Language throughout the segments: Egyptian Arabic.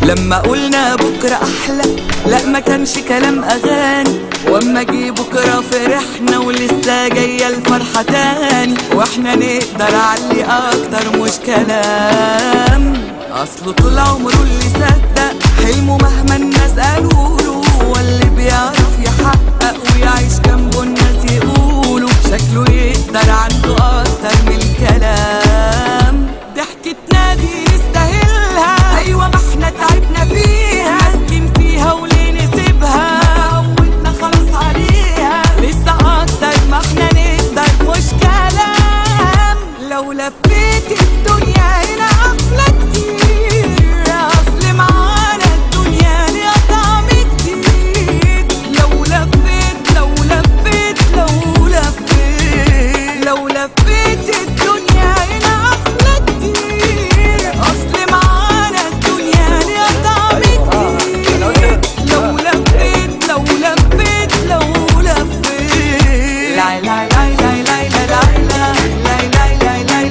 لما قلنا بكرة أحلى لا ما كانش كلام أغاني واما جه بكرة فرحنا ولسه جاية الفرحة تاني واحنا نقدر علي أكتر مش كلام أصله طول عمره اللي صدق حلمه مهما الناس قالوله هو اللي بيعرف يحقق ويعيش جنبه الناس يقولوا شكله يقدر عنده أكتر من الكلام ضحكتنا دي نستاهلها أيوة ما احنا تعبنا فيها ماسكين فيها وليه نسيبها عودنا خلاص عليها لسه أكتر ما احنا نقدر مش كلام لو لفيت الدنيا هنا أحلى كتير أصل معانا الدنيا ليها طعم جديد لو لفيت لو لفيت لو لفيت لو لفيت الدنيا هنا أحلى كتير أصل معانا الدنيا ليها طعم جديد لو لفيت لو لفيت لو لفيت لا لا لا لا لا لا لا لا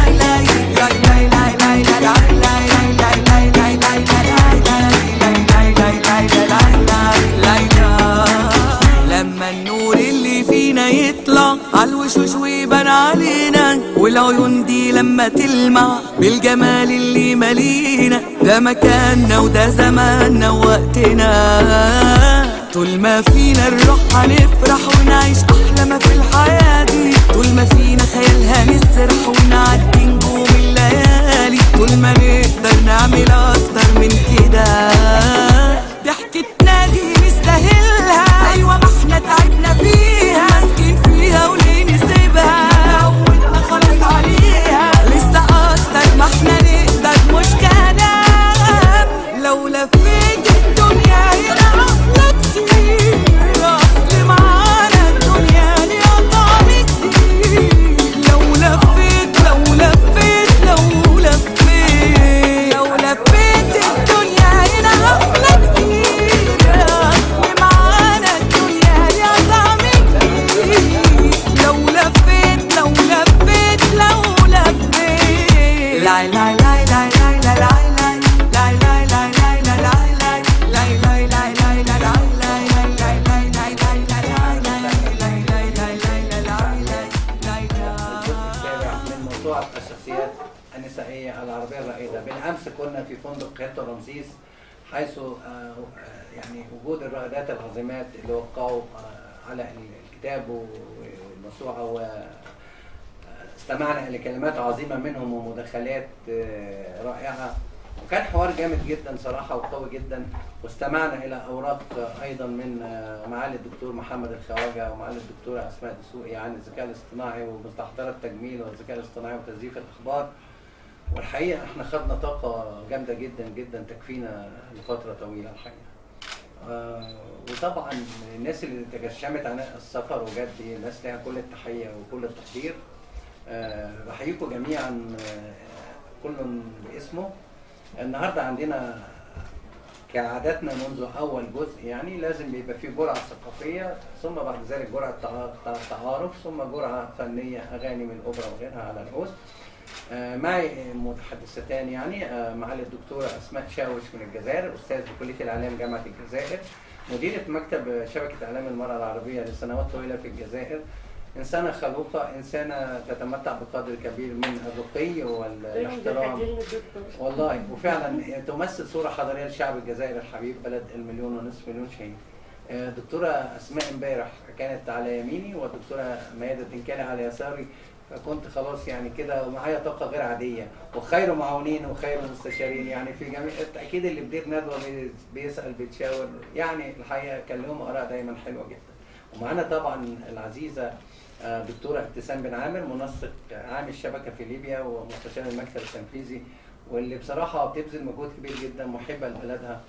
لما النور اللي فينا يطلع عالوشوش ويبان علينا والعيون دي لما تلمع بالجمال اللي مالينا ده مكاننا وده زماننا ووقتنا طول ما فينا الروح هنفرح ونعيش احلى ما في الحياه دي طول ما فينا خيالها نسرح ونعدي نجوم الليالي طول ما نقدر نعمل اكتر من كده ضحكتنا دي نستاهلها ايوه ما احنا تعبنا فيها ماسكين فيها وليه نسيبها عودنا خلاص عليها لسه اكتر ما احنا نقدر مش كلام لو لفيت الدنيا هنا احلى كتير اصل معانا الدنيا ليها طعم جديد لو لفيت لو لفيت لو لفيت لو لفيت الدنيا هنا احلى كتير اصل معانا الدنيا ليها طعم جديد لو لفيت لو لفيت لو لفيت لا لا لا لا لا لا لا لا لا لا لا لا لا لا السابع من موسوعة الشخصيات النسائية العربية الرائدة بالأمس كنا في فندق هيلتون رمسيس حيث آه، آه، يعني وجود الرائدات العظيمات اللي وقعوا آه، على الكتاب والموسوعة و استمعنا لكلمات عظيمة منهم ومداخلات آه، رائعة وكان حوار جامد جدا صراحة وقوي جدا واستمعنا إلى أوراق آه، أيضا من آه، معالي الدكتور محمد الخواجة ومعالي الدكتورة أسماء دسوقي عن الذكاء الاصطناعي ومستحضرات التجميل والذكاء الاصطناعي وتزييف الأخبار والحقيقة احنا خدنا طاقة جامدة جدا جدا تكفينا لفترة طويلة الحقيقة. آه، وطبعا الناس اللي تجشمت عن السفر وجت دي الناس لها كل التحية وكل التقدير. آه، بحييكم جميعا آه، كل باسمه. النهارده عندنا كعاداتنا منذ اول جزء يعني لازم بيبقى فيه جرعه ثقافيه ثم بعد ذلك جرعه تع- تع- تعارف ثم جرعه فنيه اغاني من الاوبرا وغيرها على العود. آه، معي متحدثتان يعني آه، معالي الدكتورة أسماء شاوش من الجزائر أستاذ بكلية الإعلام جامعة الجزائر مديرة مكتب شبكة إعلام المرأة العربية لسنوات طويلة في الجزائر إنسانة خلوقة إنسانة تتمتع بقدر كبير من الرقي والاحترام والله وفعلا تمثل صورة حضارية للشعب الجزائري الحبيب بلد المليون ونصف مليون شهيد آه، دكتورة أسماء امبارح كانت على يميني والدكتورة ميادة الدنكالي على يساري فكنت خلاص يعني كده ومعايا طاقة غير عادية وخير معاونين وخير مستشارين يعني في جميع أكيد اللي بدير ندوة بي- بيسأل بيتشاور يعني الحقيقة كان لهم آراء دايما حلوة جدا ومعانا طبعا العزيزة آه، دكتورة ابتسام بن عامر منسق عام الشبكة في ليبيا ومستشار المكتب التنفيذي واللي بصراحة بتبذل مجهود كبير جدا محبة لبلدها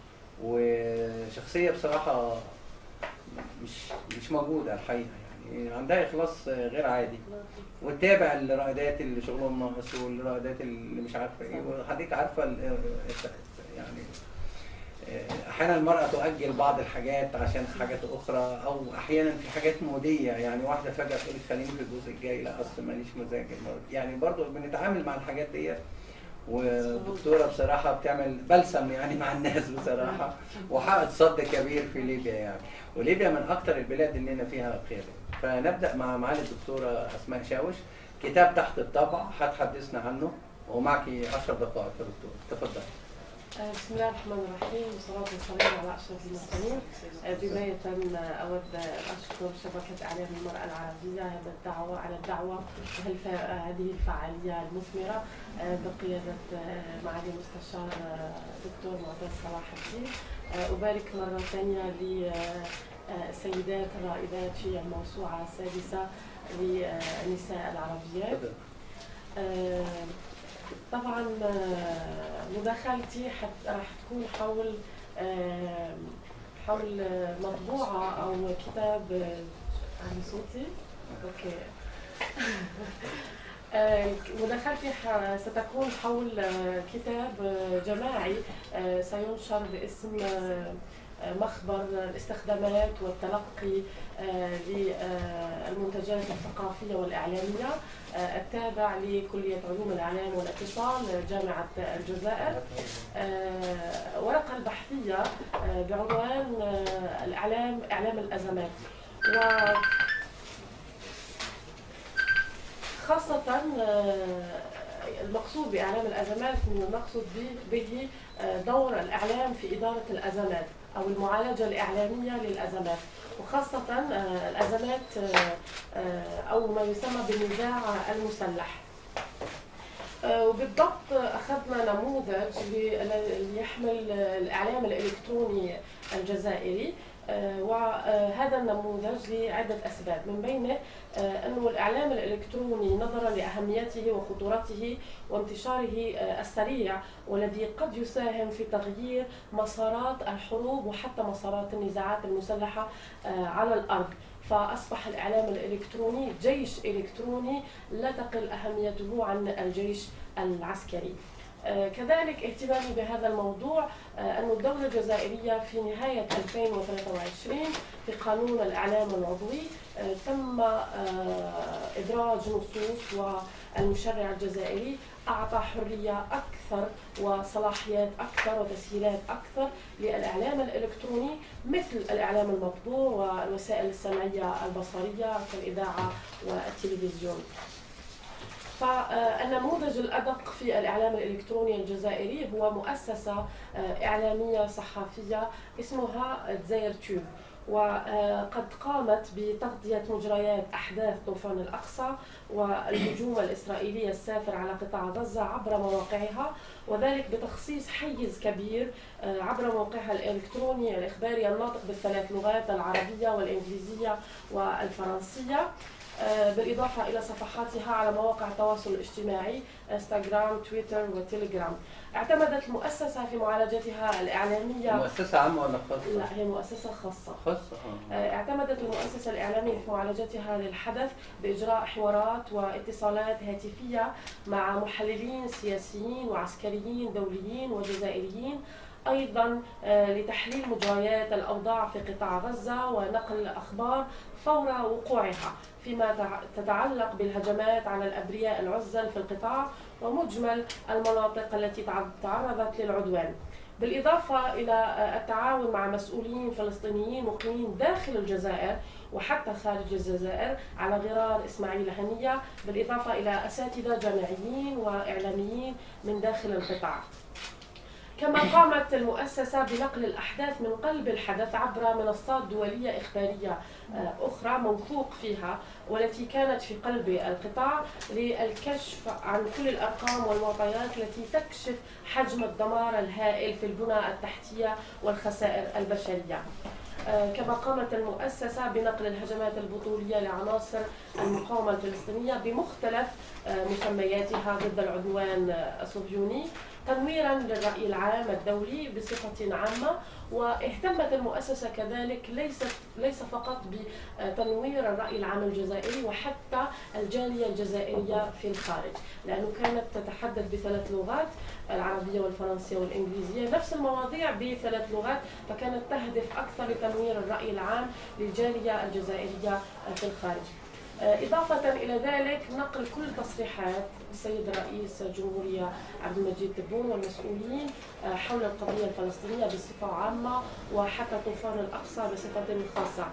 وشخصية بصراحة مش مش موجودة الحقيقة يعني عندها إخلاص غير عادي وتتابع الرائدات اللي شغلهم ناقص والرائدات اللي مش عارفة إيه وحضرتك عارفة ال- يعني احيانا المراه تؤجل بعض الحاجات عشان حاجات اخرى او احيانا في حاجات موديه يعني واحده فجاه تقول لي خليني في الجزء الجاي لا اصل ماليش مزاج المرة. يعني برضو بنتعامل مع الحاجات ديت والدكتوره بصراحه بتعمل بلسم يعني مع الناس بصراحه وحققت صد كبير في ليبيا يعني وليبيا من اكثر البلاد اللي لنا فيها قياده فنبدا مع معالي الدكتوره اسماء شاوش كتاب تحت الطبع هتحدثنا عنه ومعك 10 دقائق يا دكتور تفضل آه، بسم الله الرحمن الرحيم والصلاة والسلام على أشرف المرسلين آه، بداية آه، أود أشكر شبكة إعلام المرأة العربية هذا الدعوة على الدعوة وهالف- هذه الفعالية المثمرة آه، بقيادة آه، معالي المستشار آه، دكتور معتز صلاح الدين آه، أبارك مرة ثانية للسيدات الرائدات في الموسوعة السادسة للنساء العربيات تفضل آه، طبعا آه، مداخلتي حت- راح تكون حول آه، حول آه، مطبوعة أو كتاب آه، عن صوتي أوكي آه، مداخلتي ح- ستكون حول آه، كتاب آه، جماعي آه، سينشر باسم آه، آه، مخبر الاستخدامات والتلقي آه، للمنتجات الثقافية والإعلامية آه، التابع لكلية علوم الإعلام والاتصال جامعة الجزائر آه، ورقة البحثية آه، بعنوان آه، الإعلام إعلام الأزمات و خاصة آه، المقصود بإعلام الأزمات من المقصود به- به آه، دور الإعلام في إدارة الأزمات أو المعالجة الإعلامية للأزمات وخاصة آه، الأزمات آه، آه، أو ما يسمى بالنزاع المسلح آه، وبالضبط أخذنا نموذج ل- ليحمل الإعلام الإلكتروني الجزائري آه، وهذا النموذج لعدة أسباب من بينه آه، أنه الإعلام الإلكتروني نظرا لأهميته وخطورته وانتشاره آه، السريع والذي قد يساهم في تغيير مسارات الحروب وحتى مسارات النزاعات المسلحة آه، على الأرض فأصبح الإعلام الإلكتروني جيش إلكتروني لا تقل أهميته عن الجيش العسكري آه، كذلك اهتمامي بهذا الموضوع آه، أن الدولة الجزائرية في نهاية 2023 في قانون الإعلام العضوي آه، تم آه، إدراج نصوص والمشرع الجزائري أعطى حرية أكثر وصلاحيات أكثر وتسهيلات أكثر للإعلام الإلكتروني مثل الإعلام المطبوع والوسائل السمعية البصرية كالإذاعة والتلفزيون فالنموذج الأدق في الإعلام الإلكتروني الجزائري هو مؤسسة آه، إعلامية صحفية اسمها دزاير تيوب وقد قامت بتغطية مجريات أحداث طوفان الأقصى والهجوم الإسرائيلي السافر على قطاع غزة عبر مواقعها وذلك بتخصيص حيز كبير آه، عبر موقعها الإلكتروني الإخباري الناطق بالثلاث لغات العربية والإنجليزية والفرنسية آه، بالإضافة إلى صفحاتها على مواقع التواصل الاجتماعي انستغرام تويتر وتليجرام اعتمدت المؤسسة في معالجتها الإعلامية مؤسسه عامه ولا خاصه؟ لا هي مؤسسة خاصة خاصه اه آه، اعتمدت المؤسسة الإعلامية في معالجتها للحدث بإجراء حوارات واتصالات هاتفية مع محللين سياسيين وعسكريين دوليين وجزائريين أيضا آه، لتحليل مجريات الأوضاع في قطاع غزة ونقل الأخبار فور وقوعها فيما تع- تتعلق بالهجمات على الأبرياء العزل في القطاع ومجمل المناطق التي تع- تعرضت للعدوان بالإضافة إلى آه، التعاون مع مسؤولين فلسطينيين مقيمين داخل الجزائر وحتى خارج الجزائر على غرار إسماعيل هنية بالإضافة إلى أساتذة جامعيين وإعلاميين من داخل القطاع كما قامت المؤسسة بنقل الأحداث من قلب الحدث عبر منصات دولية إخبارية آه، أخرى موثوق فيها والتي كانت في قلب القطاع للكشف عن كل الأرقام والمعطيات التي تكشف حجم الدمار الهائل في البنى التحتية والخسائر البشرية آه، كما قامت المؤسسة بنقل الهجمات البطولية لعناصر المقاومة الفلسطينية بمختلف آه، مسمياتها ضد العدوان آه، الصهيوني تنويرا للرأي العام الدولي بصفة عامة واهتمت المؤسسة كذلك ليس ليس فقط بتنوير الرأي العام الجزائري وحتى الجالية الجزائرية في الخارج لأنه كانت تتحدث بثلاث لغات العربية والفرنسية والإنجليزية نفس المواضيع بثلاث لغات فكانت تهدف أكثر لتنوير الرأي العام للجالية الجزائرية في الخارج إضافة إلى ذلك نقل كل تصريحات السيد رئيس الجمهورية عبد المجيد تبون والمسؤولين حول القضية الفلسطينية بصفة عامة وحتى طوفان الأقصى بصفة خاصة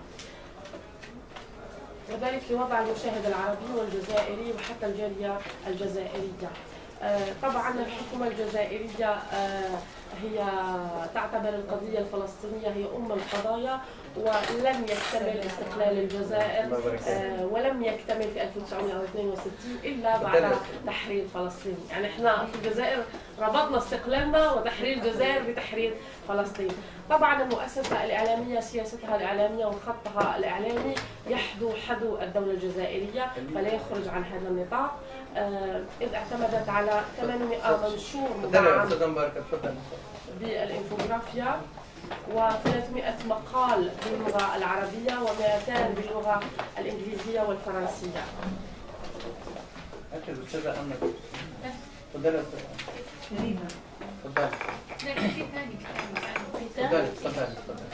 وذلك لوضع المشاهد العربي والجزائري وحتى الجالية الجزائرية طبعا الحكومة الجزائرية هي تعتبر القضية الفلسطينية هي أم القضايا ولم يكتمل استقلال الجزائر آه، ولم يكتمل في 1962 إلا بعد تحرير فلسطين يعني احنا في الجزائر ربطنا استقلالنا وتحرير الجزائر بتحرير فلسطين طبعا المؤسسة الإعلامية سياستها الإعلامية وخطها الإعلامي يحدو حدو الدولة الجزائرية فلا يخرج عن هذا النطاق آه، إذ اعتمدت على 800 منشور مدعم بالإنفوغرافيا و300 مقال باللغة العربية و200 باللغة الإنجليزية والفرنسية. أنت الأستاذة أمنة. تفضلي تفضلي. لا في ثاني تفضلي تفضلي تفضلي.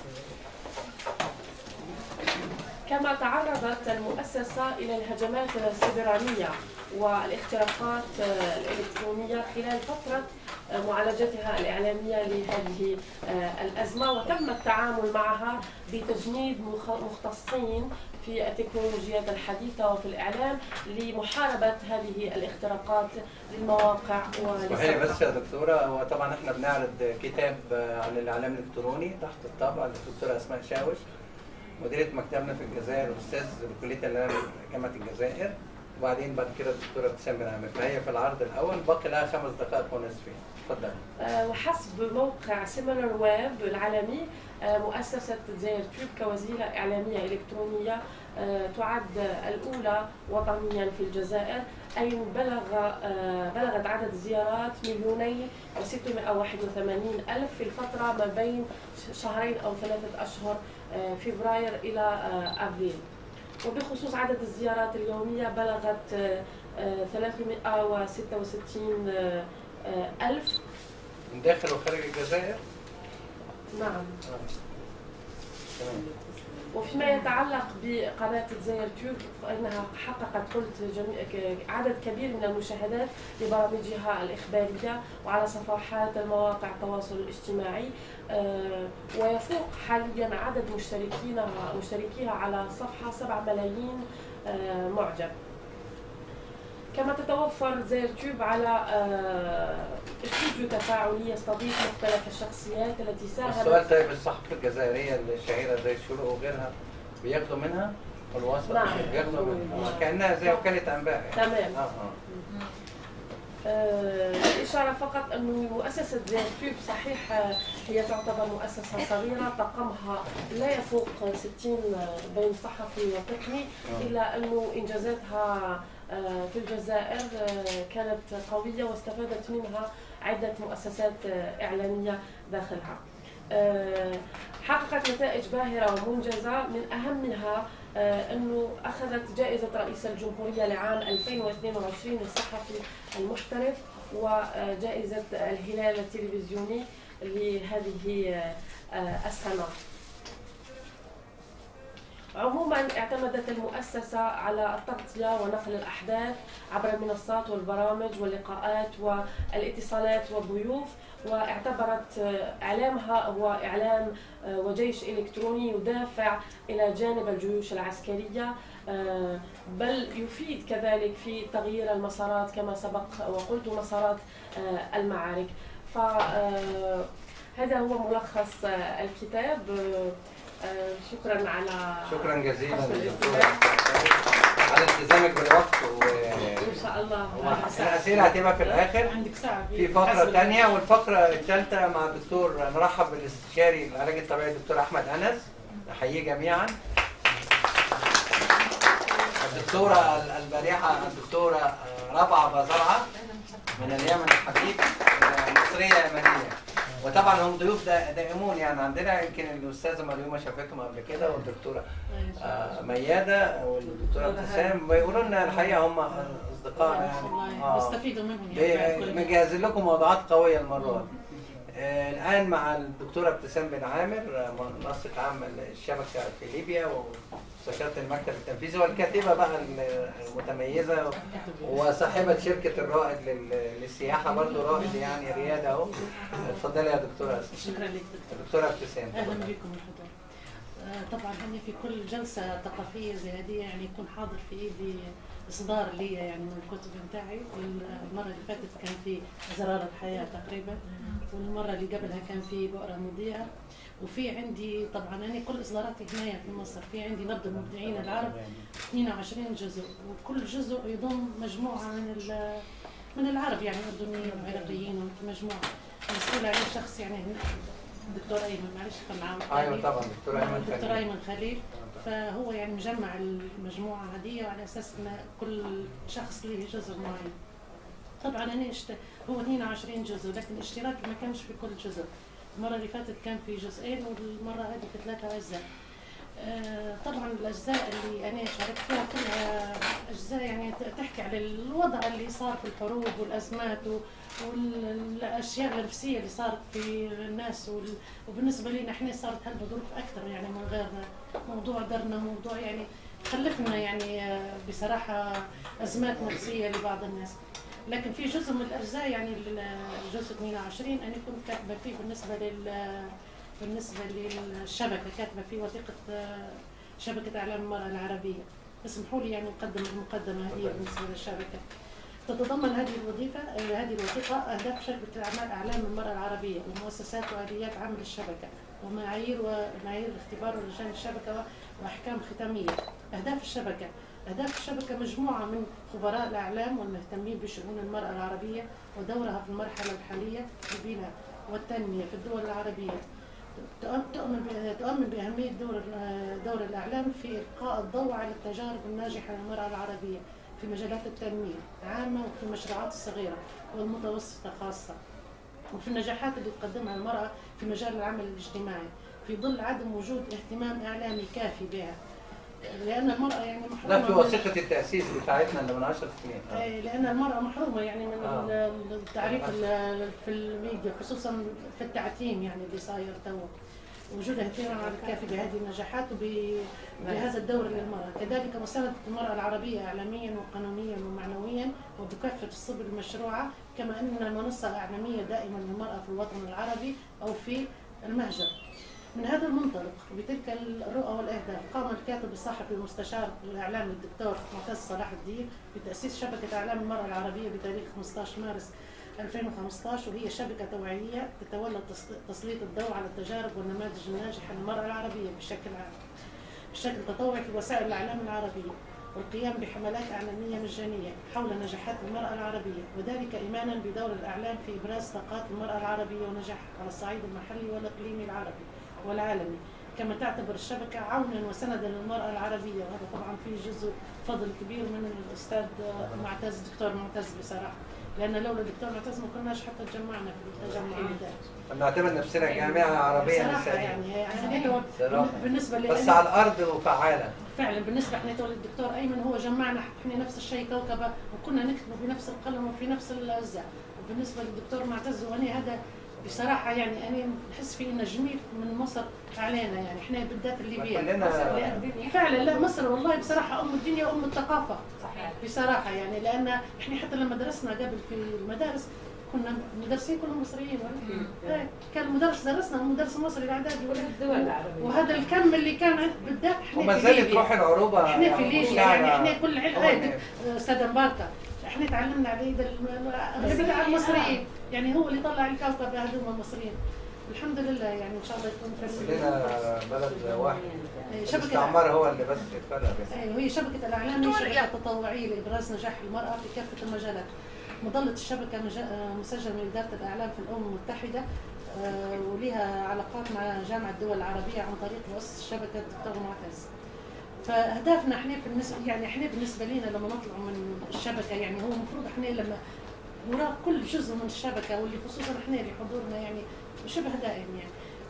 كما تعرضت المؤسسة إلى الهجمات السيبرانية والاختراقات الإلكترونية خلال فترة معالجتها الإعلامية لهذه الأزمة وتم التعامل معها بتجنيد مختصين في التكنولوجيات الحديثة وفي الإعلام لمحاربة هذه الاختراقات للمواقع صحيح بس يا دكتورة وطبعا احنا بنعرض كتاب عن الإعلام الإلكتروني تحت الطابع للدكتورة أسماء شاوش مديرة مكتبنا في الجزائر وأستاذ بكلية الإعلام جامعة الجزائر وبعدين بعد كده الدكتورة ابتسام بن عامر فهي في العرض الأول باقي لها خمس دقائق ونصفين تفضل آه، وحسب موقع سيمينر ويب العالمي آه، مؤسسة زير تيوب كوسيلة إعلامية إلكترونية آه، تعد الأولى وطنيا في الجزائر أي بلغ بلغت عدد الزيارات مليوني و681 ألف في الفترة ما بين شهرين أو ثلاثة أشهر فبراير إلى أبريل وبخصوص عدد الزيارات اليومية بلغت 366 ألف من داخل وخارج الجزائر؟ نعم آه. وفيما يتعلق بقناة الجزائر تيوب فإنها حققت قلت جميع عدد كبير من المشاهدات لبرامجها الإخبارية وعلى صفحات المواقع التواصل الاجتماعي آه، ويفوق حاليا عدد مشتركينها مشتركيها على صفحة 7 ملايين آه، معجب كما تتوفر زير تيوب على آه، استوديو تفاعلي يستضيف مختلف الشخصيات التي ساهمت السؤال طيب الصحافة الجزائرية الشهيرة زي الشروق وغيرها بياخدوا منها الوسط نعم بياخدوا منها كأنها زي وكالة أنباء تمام آه آه. الإشارة آه، فقط أنه مؤسسة زير تيوب صحيح آه، هي تعتبر مؤسسة صغيرة طاقمها لا يفوق 60 بين صحفي وتقني إلا أنه إنجازاتها آه، في الجزائر آه، كانت قوية واستفادت منها عدة مؤسسات آه، إعلامية داخلها حققت نتائج باهرة ومنجزة من أهمها أنه أخذت جائزة رئيس الجمهورية لعام 2022 للصحفي المحترف وجائزة الهلال التلفزيوني لهذه السنة عموما اعتمدت المؤسسة على التغطية ونقل الأحداث عبر المنصات والبرامج واللقاءات والاتصالات والضيوف واعتبرت إعلامها هو إعلام آه، وجيش إلكتروني يدافع إلى جانب الجيوش العسكرية آه، بل يفيد كذلك في تغيير المسارات كما سبق وقلت مسارات آه، المعارك فهذا هو ملخص الكتاب آه، شكرا على شكرا جزيلا على التزامك بالوقت و ان شاء الله الاسئله هتبقى في الاخر عندك ساعه في فقره ثانيه والفقره الثالثه مع الدكتور نرحب بالاستشاري العلاج الطبيعي الدكتور احمد انس نحييه جميعا الدكتوره البارحه الدكتوره رابعه بزرعه من اليمن الحبيب مصريه يمنيه وطبعا هم ضيوف دائمون يعني عندنا يمكن الاستاذه مريومه شافتهم قبل كده والدكتوره آه مياده والدكتوره ابتسام بيقولوا لنا الحقيقه هم اصدقاء يعني آه بيستفيدوا منهم يعني مجهزين لكم موضوعات قويه المره دي آه، الان مع الدكتوره ابتسام بن عامر آه، منسق عام الشبكه في ليبيا وسكرت المكتب التنفيذي والكاتبه بقى المتميزه وصاحبه شركه الرائد لل- للسياحه برضه رائد يعني رياده اهو اتفضلي يا دكتوره أسماء. شكرا لك دكتور دكتوره ابتسام اهلا بكم الحضور آه، طبعا انا في كل جلسه ثقافيه زي هذه يعني يكون حاضر في ايدي اصدار لي يعني من الكتب بتاعي المره اللي فاتت كان في زرار الحياه تقريبا والمره اللي قبلها كان في بؤره مضيئه وفي عندي طبعا انا كل اصداراتي هنا في مصر في عندي نبض المبدعين العرب 22 جزء وكل جزء يضم مجموعه من ال- من العرب يعني اردنيين وعراقيين ومجموعه مسؤول عليه شخص يعني الدكتور ايمن معلش كان معاه ايوه طبعا دكتوره ايمن الدكتور خليل ايمن خليل فهو يعني مجمع المجموعه هذه وعلى اساس ان كل شخص له جزء معين طبعا انا اشت... هو 22 جزء لكن اشتراكي ما كانش في كل جزء المره اللي فاتت كان في جزئين والمره هذه في ثلاثه اجزاء آه، طبعا الاجزاء اللي انا شاركت فيها كلها اجزاء يعني ت- تحكي على الوضع اللي صار في الحروب والازمات و- والاشياء النفسيه اللي صارت في الناس وال- وبالنسبه لنا احنا صارت هلبة ظروف اكثر يعني من غيرنا موضوع درنا موضوع يعني خلفنا يعني آه، بصراحه ازمات نفسيه لبعض الناس لكن في جزء من الاجزاء يعني ال- الجزء 22 انا كنت كاتبه فيه بالنسبه لل بالنسبه للشبكه كاتبه فيه وثيقه آه، شبكه اعلام المراه العربيه اسمحوا لي يعني اقدم المقدمه هذه بالنسبه للشبكه تتضمن هذه الوظيفه آه، هذه الوثيقه اهداف شبكه اعمال اعلام المراه العربيه ومؤسسات واليات عمل الشبكه ومعايير ومعايير الاختبار ولجان الشبكه واحكام ختاميه اهداف الشبكه أهداف الشبكة مجموعة من خبراء الأعلام والمهتمين بشؤون المرأة العربية ودورها في المرحلة الحالية في البناء والتنمية في الدول العربية تؤ- تؤمن ب- تؤمن بأهمية دور ال- دور الإعلام في إلقاء الضوء على التجارب الناجحة للمرأة العربية في مجالات التنمية عامة وفي المشروعات الصغيرة والمتوسطة خاصة وفي النجاحات اللي تقدمها المرأة في مجال العمل الاجتماعي في ظل عدم وجود اهتمام إعلامي كافي بها لأن المرأة يعني محرومة ده في من- وثيقه التاسيس بتاعتنا اللي من 10 سنين آه. إيه، لان المراه محرومه يعني من آه. ال- التعريف ال- في الميديا خصوصا في التعتيم يعني اللي صاير تو وجود اهتمام على الكافي بهذه النجاحات وبهذا الدور للمراه، كذلك مسانده المراه العربيه اعلاميا وقانونيا ومعنويا وبكافه السبل المشروعه كما ان منصه اعلاميه دائما للمراه في الوطن العربي او في المهجر. من هذا المنطلق وبتلك الرؤى والاهداف قام الكاتب الصحفي المستشار الاعلامي الدكتور معتز صلاح الدين بتاسيس شبكه اعلام المراه العربيه بتاريخ 15 مارس 2015 وهي شبكه توعيه تتولى تس- تسليط الضوء على التجارب والنماذج الناجحه للمراه العربيه بشكل عام بشكل تطوعي في وسائل الاعلام العربيه والقيام بحملات اعلاميه مجانيه حول نجاحات المراه العربيه وذلك ايمانا بدور الاعلام في ابراز طاقات المراه العربيه ونجاحها على الصعيد المحلي والاقليمي العربي والعالمي كما تعتبر الشبكة عونا وسندا للمرأة العربية وهذا طبعا فيه جزء فضل كبير من الأستاذ معتز دكتور معتز بصراحة لأن لولا الدكتور معتز ما كناش حتى تجمعنا في التجمع ده بنعتبر نفسنا جامعه عربيه بصراحة نسائيه يعني يعني هو صراحة. بالنسبة لي بس على الارض وفعاله فعلا بالنسبه احنا تو للدكتور ايمن هو جمعنا احنا نفس الشيء كوكبه وكنا نكتب بنفس القلم وفي نفس الاجزاء وبالنسبه للدكتور معتز وانا هذا بصراحه يعني انا نحس في ان جميل من مصر علينا يعني احنا بالذات الليبيه كلنا لأن- فعلا لا مصر والله بصراحه ام الدنيا وام الثقافه بصراحه يعني لان احنا حتى لما درسنا قبل في المدارس كنا مدرسين كلهم مصريين ولا إيه، كان المدرس درسنا المدرس المصري الاعدادي ولا الدول العربية وهذا الكم اللي كان عند بالذات احنا وما في زالت ليبيا. روح العروبه احنا في ليبيا يعني احنا كل هو عيد اللي- استاذ مباركه احنا تعلمنا على يد الم- بتاع المصريين يعني هو اللي طلع الكوكب هذول المصريين الحمد لله يعني ان شاء الله يكون في كلنا بلد واحد شبكه الاستعمار هو اللي بس يتفرق بس أيوة، وهي شبكة الإعلام هي شبكة تطوعية لإبراز نجاح المرأة في كافة المجالات. مظلة الشبكة مجا- آه، مسجل من إدارة الإعلام في الأمم المتحدة آه، ولها علاقات مع جامعة الدول العربية عن طريق مؤسس الشبكة الدكتور معتز. فأهدافنا احنا بالنسبة يعني احنا بالنسبة لنا لما نطلع من الشبكة يعني هو المفروض احنا لما وراء كل جزء من الشبكة واللي خصوصا احنا اللي حضورنا يعني شبه دائم يعني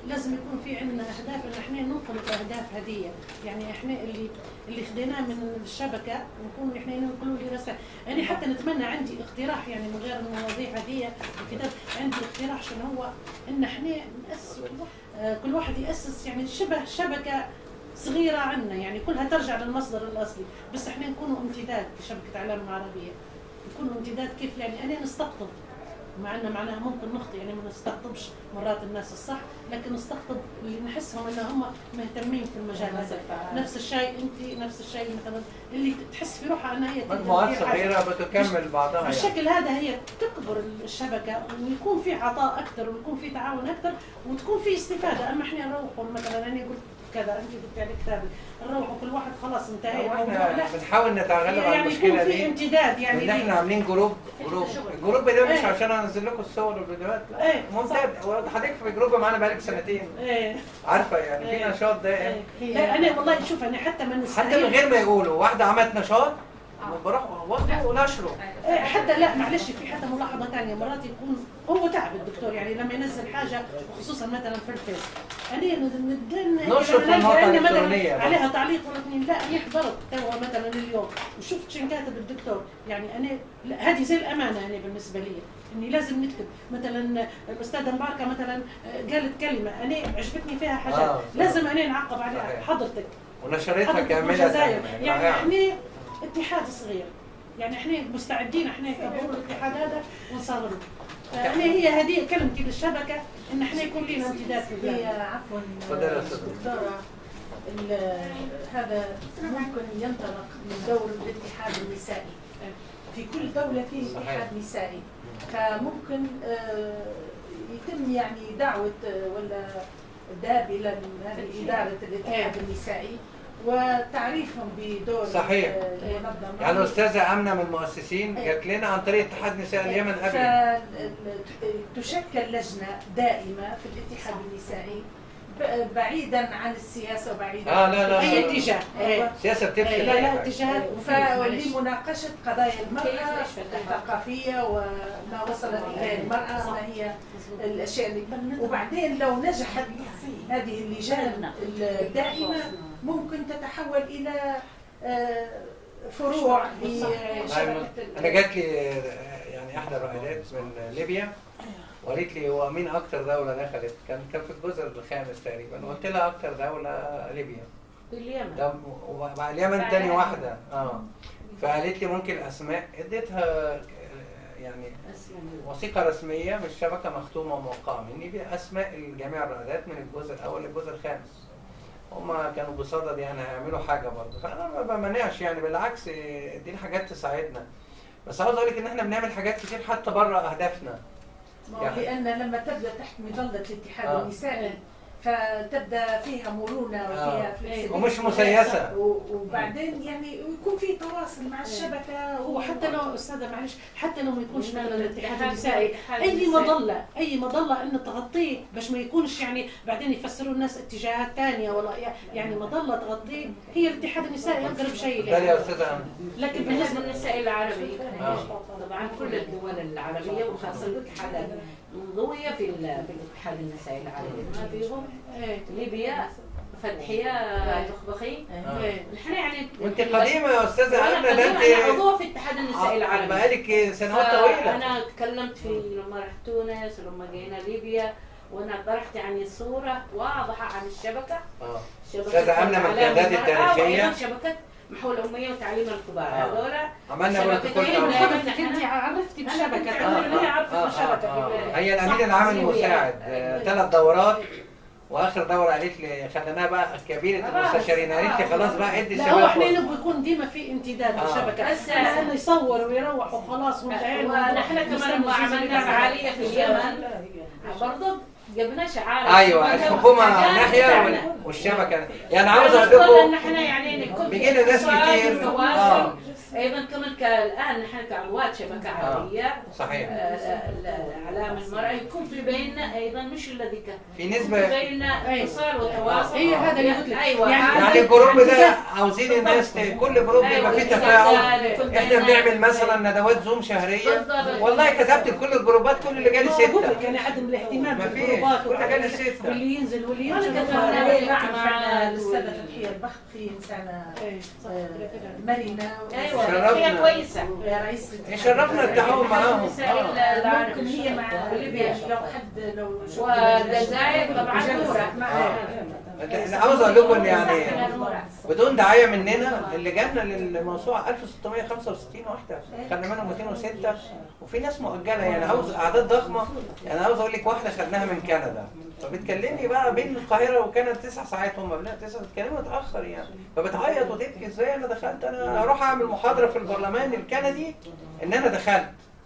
لازم يكون في عندنا اهداف ان احنا ننطلق اهداف هديه يعني احنا اللي اللي خديناه من الشبكه نكون احنا نقولوا لي رسائل يعني حتى نتمنى عندي اقتراح يعني من غير المواضيع هديه الكتاب عندي اقتراح شنو هو ان احنا ناسس آه، كل واحد ياسس يعني شبه شبكه صغيرة عنا يعني كلها ترجع للمصدر الأصلي بس احنا نكونوا امتداد كشبكة إعلام عربية نكونوا امتداد كيف يعني أنا نستقطب مع أن معناها ممكن نخطئ يعني ما نستقطبش مرات الناس الصح لكن نستقطب اللي نحسهم ان هم مهتمين في المجال هذا نفس الشيء انت نفس الشيء مثلا اللي تحس في روحها انها هي تقدر مجموعات في حاجة. صغيره بتكمل بعضها يعني بالشكل هذا هي تكبر الشبكه ويكون في عطاء اكثر ويكون في تعاون اكثر وتكون في استفاده اما احنا نروحوا مثلا انا قلت كذا انت قلت يعني كتابي نروحوا كل واحد خلاص انتهى الموضوع لا احنا بنحاول نتغلب على يعني المشكله يكون في دي امتداد يعني ان احنا ليه. عاملين جروب جروب الجروب ده مش إيه. عشان انزل لكم الصور والفيديوهات لا ايه ممتاز حضرتك في جروب معانا بقالك سنتين ايه عارفه يعني في إيه. نشاط دائم إيه. لا انا والله شوف انا حتى ما حتى من غير ما يقولوا واحده عملت نشاط بروح واخده ونشره إيه، حتى لا معلش في حتى ملاحظه ثانيه مرات يكون هو تعب الدكتور يعني لما ينزل حاجه وخصوصا مثلا في الفيس انا ندن نشر في المواقع مثلا الإلكترونية. عليها تعليق ولا اثنين لا انا حضرت توا مثلا اليوم وشفت شن كاتب الدكتور يعني انا لا، هذه زي الامانه انا بالنسبه لي اني لازم نكتب مثلا الاستاذه مباركه مثلا آه، قالت كلمه انا عجبتني فيها حاجات آه، صح. لازم انا نعقب عليها صحيح. حضرتك ونشرتها حضرتك كامله الجزائر يعني يعني رائعة. احنا اتحاد صغير يعني احنا مستعدين احنا كبروا الاتحاد هذا ونصغره فاحنا هي هذه كلمتي للشبكه ان احنا يكون لنا امتداد في هي البلاد عفوا تفضلي يا أستاذة. دكتورة ال- هذا ممكن ينطلق من دور الاتحاد النسائي في كل دولة فيه صحيح. اتحاد نسائي فممكن آه، يتم يعني دعوة آه، ولا الذهاب إلى هذه إدارة الاتحاد النسائي وتعريفهم بدور صحيح. آه، المنظمة يعني الاستاذه امنه من المؤسسين إيه. جات لنا عن طريق اتحاد نساء اليمن قبل فتشكل لجنة دائمة في الاتحاد النسائي ب- بعيدا عن السياسة وبعيدا آه، لا، لا، اي لا. اتجاه أيوة. سياسه بتفشل إيه، لا لا اتجاهات معلش. فلمناقشة قضايا المرأة الثقافية وما وصلت إليه المرأة ما هي الأشياء اللي وبعدين لو نجحت هذه اللجان الدائمة ممكن تتحول إلى آه، فروع لشبكة انا جات لي يعني احدى الرائدات من ليبيا وقالت لي هو مين اكتر دوله دخلت كان كان في الجزء الخامس تقريبا قلت لها اكتر دوله ليبيا اليمن ده وبعد اليمن تاني واحده اه فقالت لي ممكن اسماء اديتها آه، يعني وثيقه رسميه مش شبكه مختومه وموقعه مني باسماء جميع الرائدات من الجزء الاول للجزء الخامس هما كانوا بصدد يعني هيعملوا حاجه برضه فانا ما بمانعش يعني بالعكس آه، دي الحاجات تساعدنا بس عاوز اقول لك ان احنا بنعمل حاجات كتير حتى بره اهدافنا ما هو لأن لما تبدأ تحت مظلة الاتحاد آه. النسائي فتبدا فيها مرونه وفيها flexibility ومش مسيسة. و- وبعدين يعني يكون في تواصل مع الشبكه هو حتى لو استاذه معلش حتى لو ما يكونش لا، مثلا لا، الاتحاد الاتحاد النسائي الاتحاد اي النسائي. مظله اي مظله ان تغطيه باش ما يكونش يعني بعدين يفسروا الناس اتجاهات ثانيه ولا يعني مظله تغطيه هي الاتحاد النسائي اقرب شيء ده يا لها استاذه أمل. لكن بالنسبه بالنسبه للنساء العربي آه. طبعا كل الدول العربية وخاصة الاتحاد منضوية في ال- في الاتحاد النسائي العربي ما فيهم ايه ليبيا فتحية تخبخي ايه نحن يعني وانت قديمه يا استاذه وانا امنه ده قديمة، انا انت عضوة في الاتحاد النسائي العربي بقالك سنوات طويله انا تكلمت في لما رحت تونس ولما جينا ليبيا وانا طرحت يعني صورة واضحة عن الشبكة اه شبكة أستاذة أمنة من تعليم القيادات المرأة التاريخية. وأيضاً شبكة محو الأمية وتعليم الكبار آه. هذول عملنا شبكتين بروتوكول لا تعاون. حضرتك انت عرفتي أنا كنت بشبكه عاملة تعمل هي هي عرفت آه، بالشبكة آه، آه. في- هي صح، الامين العام زي المساعد وياها. ثلاث دورات واخر دوره قالت لي خليناها بقى كبيره المستشارين قالت لي خلاص بقى ادي لا هو الشباب احنا فرصة. نبغى يكون ديما في امتداد آه. للشبكه بس- انا انه يصور ويروح وخلاص وانتهينا ونحن كمان لما عملنا فعالية في اليمن برضه جبنا شعار ايوه الحكومه ناحيه وال- والشبكه يعني عاوز اقول ان لكم احنا يعني نكون بيجي لنا ناس اتصال كتير وتواصل. اه ايضا كمان كالان نحن كعروات شبكه عربيه صحيح آه، الاعلام المرأة يكون في بيننا ايضا مش الذي كان في يكون نسبة في بيننا اتصال وتواصل هي هذا اللي قلت لك. ايوه يعني يعني الجروب ده عاوزين الناس ت- كل جروب يبقى فيه تفاعل احنا بنعمل مثلا ندوات زوم شهريه بالضبط. والله كتبت لكل الجروبات كل اللي جالي بقول لك سته يعني عدم الاهتمام ما فيش. بالجروبات كل حاجة والحاجات لستة. واللي ينزل واللي ولا ينزل كمان نعم الاجتماعات فعلا الاستاذه فتحيه البخت في انسانه إيه، صح. آه، مرنه ايوه شرفنا. هي كويسه رئيس شرفنا التعاون معاهم آه. ممكن هي مع ليبيا لو حد لو والجزائر طبعا جلسة مع انا عاوز اقول لكم إن يعني بدون دعايه مننا اللي جالنا للموسوعه 1665 واحده خدنا منهم 206 وفي ناس مؤجله يعني عاوز اعداد ضخمه يعني عاوز اقول لك واحده خدناها من كندا فبتكلمني بقى بين القاهره وكندا تسع ساعات هم لا تسع بتكلموا متاخر يعني فبتعيط وتبكي ازاي انا دخلت انا اروح اعمل محاضره في البرلمان الكندي ان انا دخلت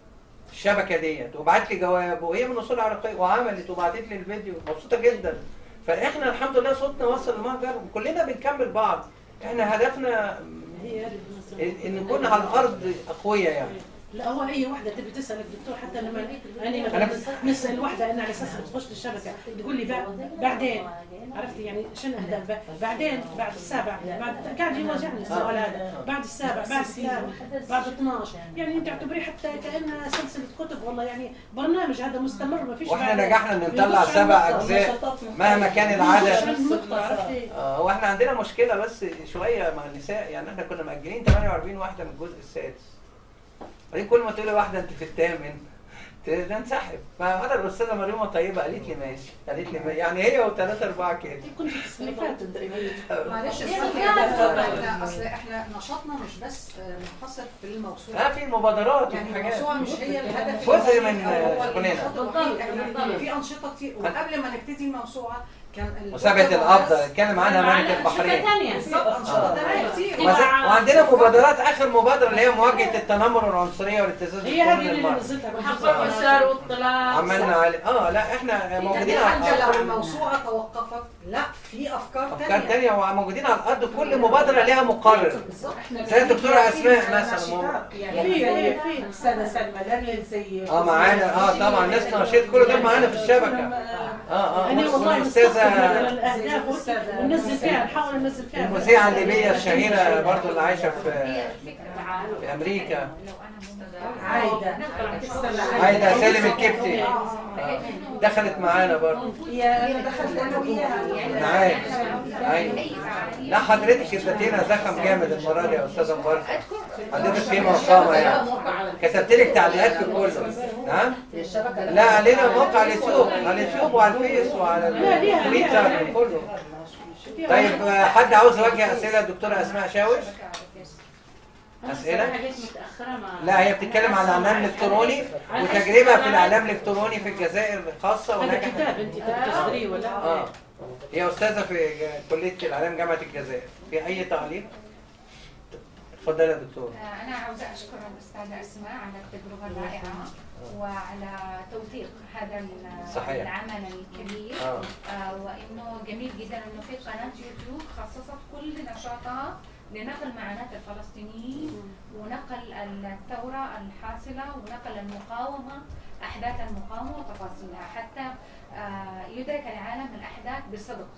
الشبكه ديت وبعت لي جواب وهي من اصول عراقيه وعملت وبعتت لي الفيديو مبسوطه جدا فاحنا الحمد لله صوتنا وصل لمهجر وكلنا بنكمل بعض احنا هدفنا هي هذه المسألة. ان نكون على الارض اقوياء يعني لا هو اي وحده تبي تسال الدكتور حتى لما انا أنا مثلا نسال وحده انا على اساس تخش الشبكه تقول لي بعد بعدين عرفتي يعني شنو اهداف بعدين بعد السابع بعد قاعد يواجهني السؤال هذا بعد السابع بعد الثامن بعد 12 يعني انت اعتبريه حتى كانها سلسله كتب والله يعني برنامج هذا مستمر ما فيش واحنا نجحنا ان نطلع سبع اجزاء مهما كان العدد النقطه عرفتي آه، واحنا عندنا مشكله بس شويه مع النساء يعني احنا كنا مأجلين 48 واحده من الجزء السادس بعدين كل ما تقولي واحده انت في الثامن ت- تنسحب فانا الاستاذه مريومه طيبه قالت لي ماشي قالت لي ماشي. يعني هي وثلاثه اربعه كده كنت اللي فاتت معلش يعني اسمح لي كان- احنا اصل احنا نشاطنا مش بس آه، منحصر في الموسوعه اه في مبادرات يعني وحاجات الموسوعه مش هي الهدف جزء الوحيد من أو هو شغلنا. النشاط الوحيد احنا بالضبط. في انشطه كتير وقبل ما نبتدي الموسوعه كان ال- مسابقه الافضل اتكلم عنها ملك البحرين ثانيه بالظبط انشطه تانية كتير وز- وعندنا مبادرات اخر مبادره اللي هي مواجهه التنمر والعنصريه والابتزاز هي هذه القانوني اللي للمرأة. نزلتها حق المسار والطلاق عملنا علي اه لا احنا موجودين يعني على حتى لو الارض الموسوعه توقفت لا في افكار افكار تانية تانية وموجودين على الارض كل مبادره ليها مقرر بالظبط زي الدكتوره اسماء مثلا ناشطات، يعني في زي في في استاذه سلمى لرلي زي اه معانا اه طبعا ناس نشيط كل دول معانا في الشبكه اه اه انا والله والاستاذه مستقبل الاهداف وننزل فيها نحاول ننزل فيها المذيعه الليبيه الشهيره برضو اللي عايشه في في امريكا عايده عايده سالم الكبتي آه. دخلت معانا برضو هي انا دخلت انا وياها انا عارف ايوه لا حضرتك اديتينا زخم جامد المره دي يا استاذه مبارك حضرتك قيمه وقامه يعني كتبت لك تعليقات في كله نعم لا علينا موقع على اليوتيوب على اليوتيوب وعلى الفيس وعلى التويتر كله طيب آه، حد عاوز يوجه اسئله الدكتوره اسماء شاوش أسئلة؟ حاجات متاخره ما لا هي بتتكلم عن الاعلام الالكتروني وتجربه في الاعلام الالكتروني في الجزائر خاصه هذا ونجحت كتاب انت تبي تصدريه ولا اه هي استاذه في كليه الاعلام جامعه الجزائر في اي تعليق اتفضلي يا دكتور أنا عاوزة أشكر الأستاذة أسماء على التجربة الرائعة وعلى توثيق هذا ال- صحيح. العمل الكبير اه آه، وإنه جميل جدا إنه في قناة يوتيوب خصصت كل نشاطها لنقل معاناة الفلسطينيين ونقل الثورة الحاصلة ونقل المقاومة أحداث المقاومة وتفاصيلها حتى آه، يدرك العالم الأحداث بصدق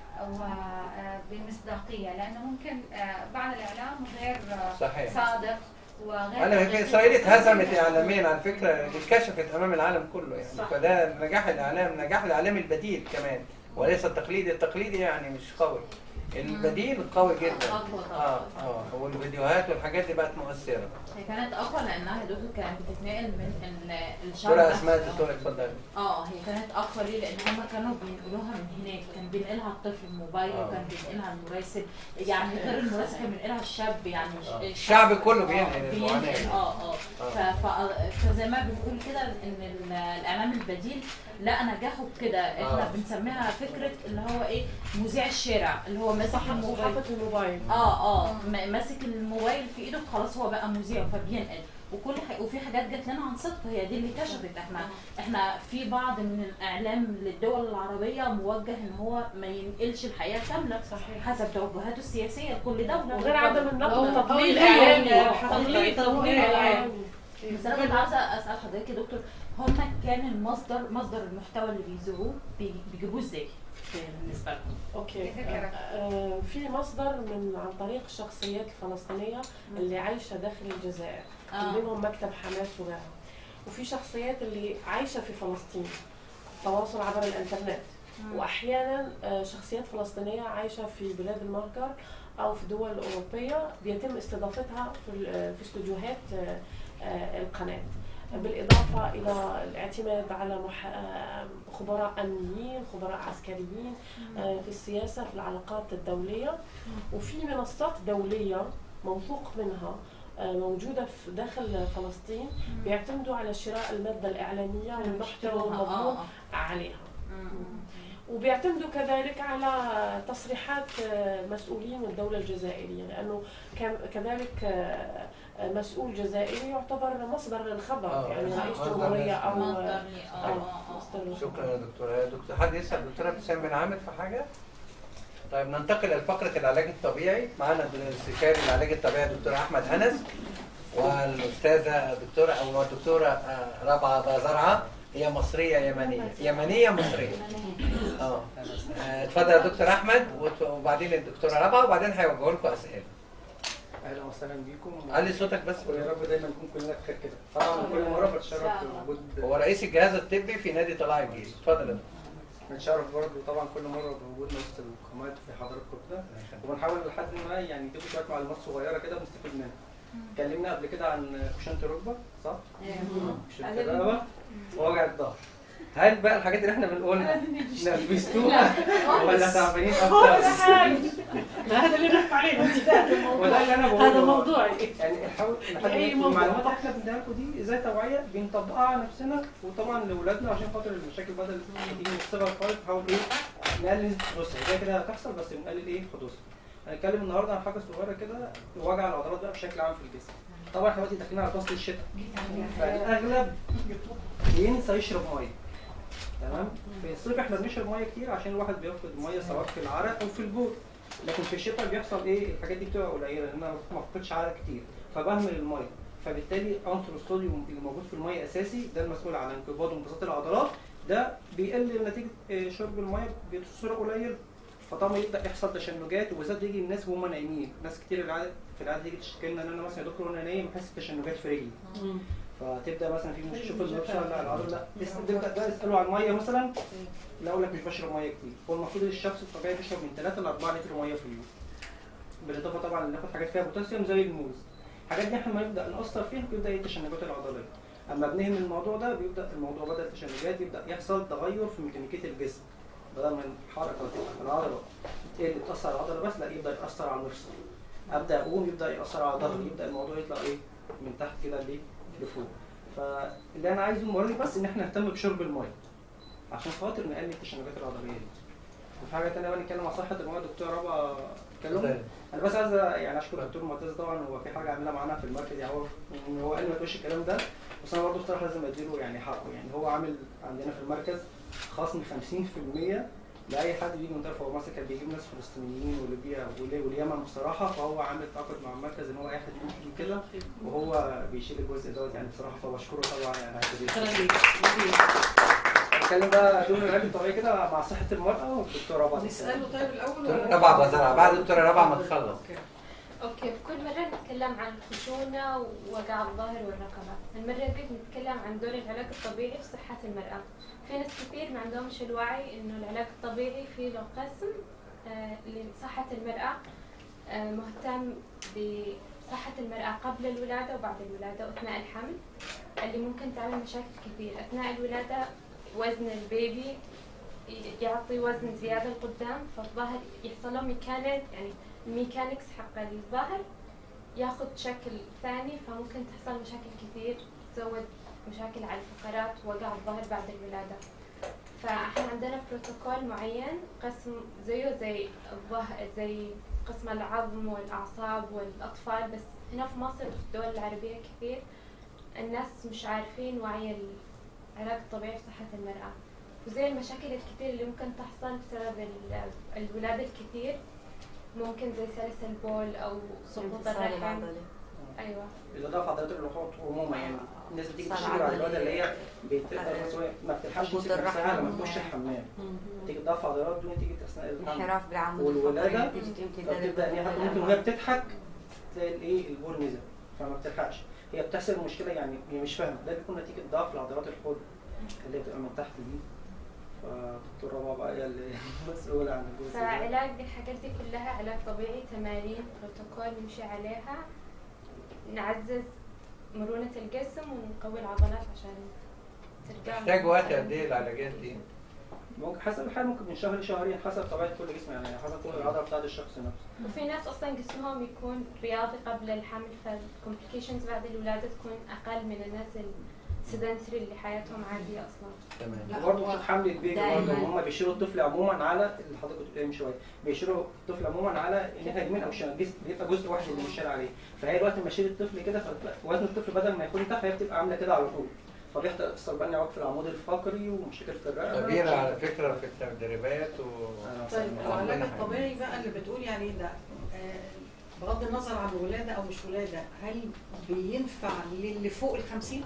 وبمصداقية لأنه ممكن آه، بعض الإعلام غير آه، صحيح صادق وغير انا في دقيق. اسرائيل اتهزمت اعلاميا على فكره اتكشفت امام العالم كله يعني صح. فده نجاح الاعلام نجاح الاعلام البديل كمان وليس التقليدي التقليدي يعني مش قوي البديل قوي جدا أقوى طبعاً. اه اه والفيديوهات والحاجات دي بقت مؤثره هي كانت اقوى لانها يا دكتور كانت بتتنقل من ال- الشعب دكتوره نفسه. اسماء دكتوره اتفضلي اه هي كانت اقوى ليه لان هم كانوا بينقلوها من هناك كان بينقلها الطفل الموبايل آه. وكان بينقلها المراسل يعني غير المراسل كان بينقلها الشاب يعني آه. الش- الشعب كله آه، بينقل بينقل المعاناة. اه اه ف- ف- فزي ما بنقول كده ان ال- الاعلام البديل لا نجاحه بكده احنا آه. بنسميها فكره اللي هو ايه مذيع الشارع اللي هو ماسك الموبايل صحافه الموبايل اه اه م- ماسك الموبايل في ايده خلاص هو بقى مذيع فبينقل وكل حاجة وفي حاجات جات لنا عن صدق هي دي اللي كشفت احنا احنا في بعض من الاعلام للدول العربيه موجه ان هو ما ينقلش الحقيقه كامله صحيح حسب توجهاته السياسيه لكل دوله وغير عدم النقد أو والتضليل تضليل الاعلامي إعلامي. تضليل تضليل اعلامي بس انا كنت عاوزه اسال حضرتك يا دكتور هم كان المصدر مصدر المحتوى اللي بيذيعوه بي- بيجيبوه ازاي بالنسبه لهم؟ اوكي ذكرك. آه، في مصدر من عن طريق الشخصيات الفلسطينيه اللي عايشه داخل الجزائر آه. منهم مكتب حماس وغيرها وفي شخصيات اللي عايشه في فلسطين تواصل عبر الانترنت واحيانا آه، شخصيات فلسطينيه عايشه في بلاد المهجر او في دول اوروبيه بيتم استضافتها في ال- آه، في استوديوهات آه، آه، القناه بالاضافه الى الاعتماد على مح... آه، خبراء امنيين خبراء عسكريين آه، في السياسه في العلاقات الدوليه وفي منصات دوليه موثوق منها آه، موجوده في داخل فلسطين بيعتمدوا على شراء الماده الاعلاميه والمحتوى والمضمون عليها وبيعتمدوا كذلك على تصريحات آه، مسؤولين من الدولة الجزائرية لأنه كم- كذلك آه، آه، مسؤول جزائري يعتبر مصدر للخبر آه، يعني رئيس مصدر جمهورية أو مصدر آه، لي- اه اه اه مصدر للخبر. شكرا يا دكتورة يا دكتور حد يسأل دكتورة ابتسام بن عامر في حاجة؟ طيب ننتقل لفقرة العلاج الطبيعي معانا الاستشاري العلاج الطبيعي دكتور أحمد أنس والأستاذة الدكتورة أو الدكتورة آه، رابعة بازرعة هي مصرية يمنية يمنية مصرية اه آه، اتفضل يا دكتور أحمد وت- وبعدين الدكتورة رابعة وبعدين هيوجهوا لكم أسئلة اهلا وسهلا بيكم علي صوتك بس ويا رب دايما نكون كلنا بخير كده طبعا كل مره بتشرف بوجود هو رئيس الجهاز الطبي في نادي طلائع الجيش اتفضل يا دكتور. بنشرف برضه طبعا كل مره بوجودنا وسط القامات في حضراتكم كده وبنحاول لحد ما يعني نديكم شويه معلومات صغيره كده بنستفيد منها اتكلمنا قبل كده عن خشونه الركبه صح؟ خشونه الرقبه ووجع الظهر هل بقى الحاجات اللي احنا بنقولها نفذتوها ولا تعبانين اكتر؟ هذا اللي نحكي عليه وده اللي انا بقوله هذا موضوعي يعني نحاول لحد ما أي موضوع. المعلومات اللي احنا بنديها لكم دي ازاي توعيه بنطبقها على نفسنا وطبعا لاولادنا عشان خاطر المشاكل بدل تيجي من الصغر خالص نحاول ايه نقلل حدوثها زي كده هتحصل بس بنقلل ايه حدوثها هنتكلم النهارده عن حاجه صغيره كده وجع العضلات بقى بشكل عام في الجسم طبعا احنا دلوقتي داخلين على فصل الشتاء فالاغلب بينسى يشرب ميه تمام في الصيف احنا بنشرب ميه كتير عشان الواحد بيفقد ميه سواء في العرق او في البول لكن في الشتاء بيحصل ايه الحاجات دي بتبقى قليله لان انا ما بفقدش عرق كتير فبهمل الميه فبالتالي عنصر الصوديوم اللي موجود في الميه اساسي ده المسؤول عن انقباض وانبساط العضلات ده بيقل نتيجه آه، شرب الميه بصوره قليل فطبعا يبدا يحصل تشنجات وبالذات يجي الناس وهم نايمين ناس كتير العادة في العاده تيجي تشتكي لنا ان انا مثلا يا دكتور وانا نايم بحس بتشنجات في رجلي فتبدا مثلا في مش تشوف النفس لا العضله لا تس- تبدا بقى تساله عن الميه مثلا لا اقول لك مش بشرب ميه كتير هو المفروض الشخص الطبيعي بيشرب من 3 ل 4 لتر ميه في اليوم بالاضافه طبعا اللي ناخد حاجات فيها بوتاسيوم زي الموز الحاجات دي احنا لما نبدا ناثر فيها بيبدا ايه التشنجات العضليه اما بنهمل الموضوع ده بيبدا الموضوع بدا التشنجات يبدا يحصل تغير في ميكانيكيه الجسم بدل ما الحركه تبقى العضله ايه اللي بتاثر على العضله بس لا يبدا ياثر على المفصل ابدا اقوم يبدا ياثر على ظهري يبدا الموضوع يطلع ايه من تحت كده ليه لفوق فاللي انا عايزه المره دي بس ان احنا نهتم بشرب الميه عشان خاطر نقلل التشنجات العضليه دي وفي حاجه ثانيه بقى نتكلم عن صحه الميه الدكتور ربا اتكلم انا بس عايز يعني اشكر الدكتور معتز طبعا هو في حاجه عاملها معانا في المركز يعني هو إن هو قال لي ما تقولش الكلام ده بس انا برضه بصراحه لازم اديله يعني حقه يعني هو عامل عندنا في المركز خصم 50% لاي حد بيجي من طرف هو مثلا كان بيجيب ناس فلسطينيين وليبيا ولي- واليمن بصراحه فهو عامل تعاقد مع المركز ان هو اي حد يجي كده وهو بيشيل الجزء دوت يعني بصراحه فبشكره طبعا يعني على التدريب. نتكلم بقى دور العلاج الطبيعي كده مع صحه المراه والدكتوره ربا نسأله طيب الأول دكتورة رابعة بزرعة بعد الدكتورة رابعة ما تخلص اوكي بكل مرة نتكلم عن الخشونة ووجع الظهر والركبات، المرة دي بنتكلم عن دور العلاج الطبيعي في صحة المرأة، في ناس كثير ما عندهمش الوعي انه العلاج الطبيعي فيه له قسم آه، لصحة المرأة آه، مهتم بصحة المرأة قبل الولادة وبعد الولادة وأثناء الحمل اللي ممكن تعمل مشاكل كثير أثناء الولادة وزن البيبي يعطي وزن زيادة لقدام فالظهر يحصل له ميكانيك يعني الميكانيكس حق الظهر ياخذ شكل ثاني فممكن تحصل مشاكل كثير تزود مشاكل على الفقرات ووجع الظهر بعد الولادة فاحنا عندنا بروتوكول معين قسم زيه زي الظهر زي قسم العظم والأعصاب والأطفال بس هنا في مصر وفي الدول العربية كثير الناس مش عارفين وعي العلاج الطبيعي في صحة المرأة وزي المشاكل الكتير اللي ممكن تحصل بسبب ال- الولادة الكتير ممكن زي سلس البول أو سقوط انفصال الرحم العضلي. أيوة بالاضافه عضلات الرباط عموما يعني الناس بتيجي صار تشتكي بعد عضلي. الولاده اللي هي بتقدر مثلا ما بتلحقش هبوط تمسك نفسها الرحم. لما تخش الحمام تيجي تضعف عضلات دي تيجي اثناء الحمل انحراف بالعمود والولاده الفقري نتيجة امتداد فبتبدا ان هي حتى ممكن وهي بتضحك تلاقي الايه البول نزل فما بتلحقش هي بتحصل المشكله يعني هي مش فاهمه ده بيكون نتيجه ضعف لعضلات الحوض اللي هي بتبقى من تحت دي فدكتور ربع بقى هي اللي مسؤوله عن الجزء ده فعلاج الحاجات دي كلها علاج طبيعي تمارين بروتوكول نمشي عليها نعزز مرونة الجسم ونقوي العضلات عشان ترجع محتاج وقت قد ايه العلاجات دي؟ ممكن حسب الحال ممكن من شهر لشهرين حسب طبيعه كل جسم يعني حسب كل العضله بتاعت الشخص نفسه وفي ناس اصلا جسمهم يكون رياضي قبل الحمل فالكومبليكيشنز بعد الولاده تكون اقل من الناس السيدنتري اللي حياتهم عاديه اصلا تمام وبرضه مش حمل البيبي دايماً. برضه هم بيشيلوا الطفل عموما على اللي حضرتك كنت بتقولي من شويه بيشيلوا الطفل عموما على ان احنا يمين او شمال جسم بيبقى جزء واحد اللي بيشيل عليه فهي الوقت ما اشيل الطفل كده فوزن الطفل بدل ما يكون تحت هي بتبقى عامله كده على طول فبيحصل بقى انعواج في العمود الفقري ومشاكل في الرقبه كبيرة على فكرة في التدريبات و طيب العلاج الطبيعي بقى اللي بتقول يعني ده آه، بغض النظر عن ولاده او مش ولاده هل بينفع للي فوق ال 50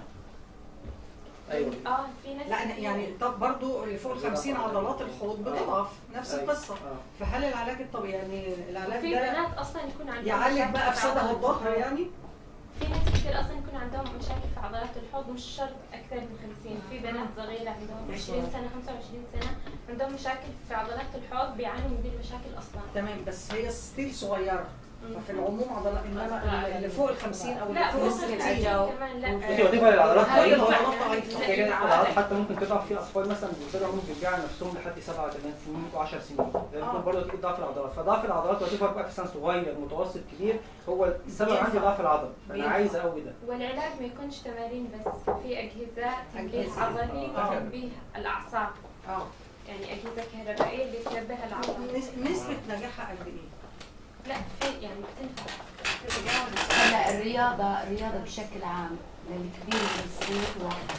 ايوه اه في ناس لا أنا كتير- يعني طب برضو اللي فوق ال 50 عضلات الحوض بتضعف نفس أيوة. القصه آه. فهل العلاج الطبيعي يعني العلاج في ده بنات اصلا يكون عندهم يعالج مشاكل بقى في صدى عضلات الظهر الحوض. يعني في ناس كتير اصلا يكون عندهم مشاكل في عضلات الحوض مش شرط اكثر من 50 في بنات صغيره عندهم 20 سنه 25 سنه عندهم مشاكل في عضلات الحوض بيعانوا من دي المشاكل اصلا تمام بس هي ستيل صغيره مم. ففي العموم عضلات انما اللي فوق ال 50 او اللي لا فوق فوق ال 60 الستين كمان لا بصي وظيفه للعضلات هاي ضعيفه العضلات ضعيفه كده كده العضلات حتى ممكن تضعف في اطفال مثلا بيطلعوا ممكن بيبيعوا نفسهم لحد 7 8 سنين و10 سنين ده آه. بيكون برضه نتيجه ضعف العضلات فضعف العضلات وظيفه بقى في سن صغير متوسط كبير هو السبب بينفع. عندي ضعف العضل فانا بينفع. عايز اقوي ده والعلاج ما يكونش تمارين بس في اجهزه تنبيه أجهزة. عضلي آه. وتنبيه الاعصاب اه يعني اجهزه كهربائيه اللي تنبه العضله نس- نسبه نجاحها قد ايه؟ لا في يعني بتنفع هلا الرياضة الرياضة بشكل عام للكبير من السن واحد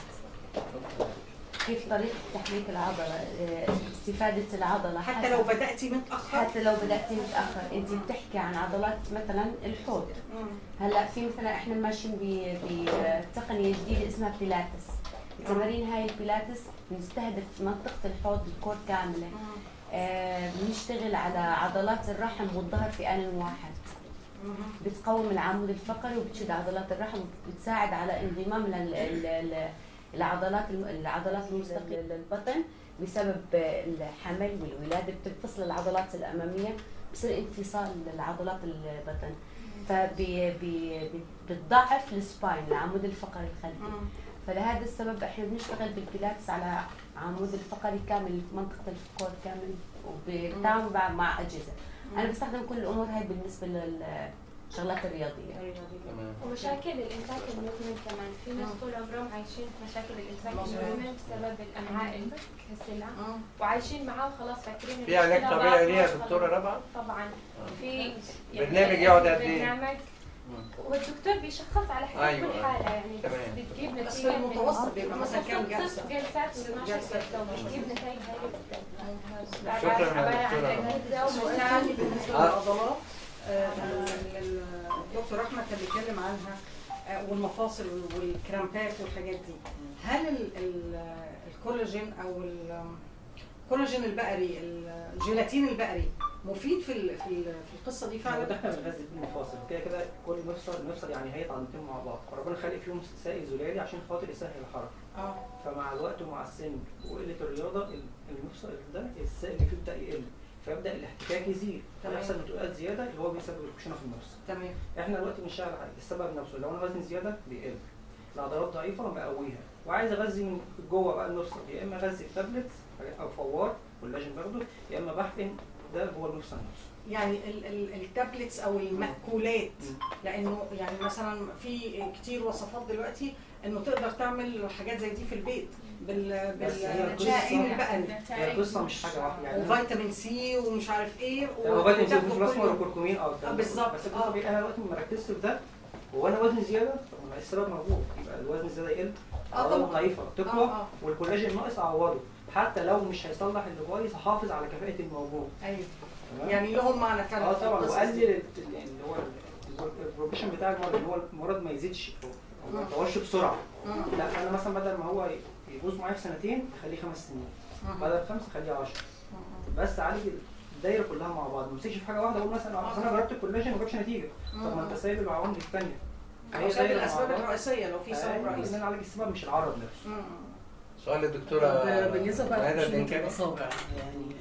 كيف طريقة تحريك العضلة آه، استفادة العضلة حتى حسب- لو بداتي متاخر حتى لو بدأتي متأخر انت بتحكي عن عضلات مثلا الحوض مم. هلا في مثلا احنا ماشيين ب- بتقنية جديدة اسمها بيلاتس تمارين هاي البيلاتس بنستهدف منطقة الحوض الكور كاملة مم. آه، بنشتغل على عضلات الرحم والظهر في آن واحد مم. بتقوم العمود الفقري وبتشد عضلات الرحم وبتساعد على انضمام لل- ال- ال- العضلات الم- العضلات المستقله للبطن بسبب الحمل والولاده بتنفصل العضلات الاماميه بصير انفصال لعضلات البطن فبتضعف السباين العمود الفقري الخلفي مم. فلهذا السبب احنا بنشتغل بالبيلاتس على عمود الفقري كامل في منطقه الفقور كامل وبالتعامل مع- مع اجهزه انا بستخدم كل الامور هاي بالنسبه للشغلات الرياضيه تمام ومشاكل الانتاج المزمن كمان في ناس طول عمرهم عايشين في مشاكل الانتاج مظبوط. المزمن بسبب الامعاء المكسله مم. وعايشين معاه وخلاص فاكرين إن في علاج المشكلة طبيعي ضعف ليه يا وخلاص. دكتورة ربعة؟ طبعا في برنامج يقعد قد ايه؟ برنامج والدكتور بيشخص على حسب أيوة. كل حالة يعني بس تمام. بتجيب بس نتيجة في من- المتوسط بيبقى مثلا كام متوسط جلسة؟ ست جلسات و 12 جلسة. جلسة وبتجيب نتائج هايلة جدا شكراً يا عبارة عن دكتورة. أجهزة سؤال ومساعد تاني بالنسبه آه. للعضلات آه، ال- ال- الدكتور احمد كان بيتكلم عنها آه، والمفاصل والكرامبات والحاجات دي هل ال- ال- الكولاجين او ال- الكولاجين البقري ال- الجيلاتين البقري مفيد في ال- في ال- في القصه دي هو فعلا ده احنا بنغذي فيه المفاصل كده كده كل مفصل المفصل يعني هي عضلتين مع بعض فربنا خالق فيهم سائل زلالي عشان خاطر يسهل الحركه اه فمع الوقت ومع السن وقله الرياضه ال- المفصل ده السائل اللي فيه بدا يقل فيبدا الاحتكاك يزيد تمام. فيحصل نتوءات زياده اللي هو بيسبب الخشونه في المفصل تمام احنا دلوقتي بنشتغل على السبب نفسه لو انا وزني زياده بيقل العضلات ضعيفه بقويها وعايز اغذي من جوه بقى المفصل يا اما اغذي بتابلتس او فوار واللاجن باخده يا اما بحقن ده جوه المفصل نفسه يعني ال- ال- التابلتس او المأكولات لانه يعني مثلا في كتير وصفات دلوقتي انه تقدر تعمل حاجات زي دي في البيت بال بس هي بالجائن القصة- البقري هي القصه مش حاجه واحده يعني وفيتامين سي ومش عارف ايه هو فيتامين سي وتاخده وفلوسفور كل يوم. وكركمين اه آه، بالظبط. بس القصه آه. دي انا دلوقتي ما ركزتش في ده وانا وزني زياده طب ما السبب موجود يبقى الوزن الزياده يقل آه عضلات طبعاً. ضعيفه تقوى آه، آه. والكولاجين ناقص اعوضه حتى لو مش هيصلح اللي بايظ هحافظ على كفاءه الموجود ايوه تمام؟ يعني لهم معنى فعلا اه في طبعا القصص وقلل دي. ال- اللي هو ال- البروجريشن بتاع المرض اللي هو المرض ما يزيدش أو ما مم. يتطورش بسرعه مم. لا انا مثلا بدل ما هو يبوظ معايا في سنتين اخليه خمس سنين مم. بدل خمسه اخليه 10 بس اعالج الدايره كلها مع بعض ما امسكش في حاجه واحده اقول مثلا أصل انا جربت الكولاجين ما جابش نتيجه طب ما انت سايب العوامل الثانيه عشان الاسباب الرئيسيه لو في سبب ان رئيسي انا اعالج السبب مش العرض نفسه مم. سؤال للدكتوره بالنسبه بقى ميادة لخشونة الدنكالي. الاصابع يعني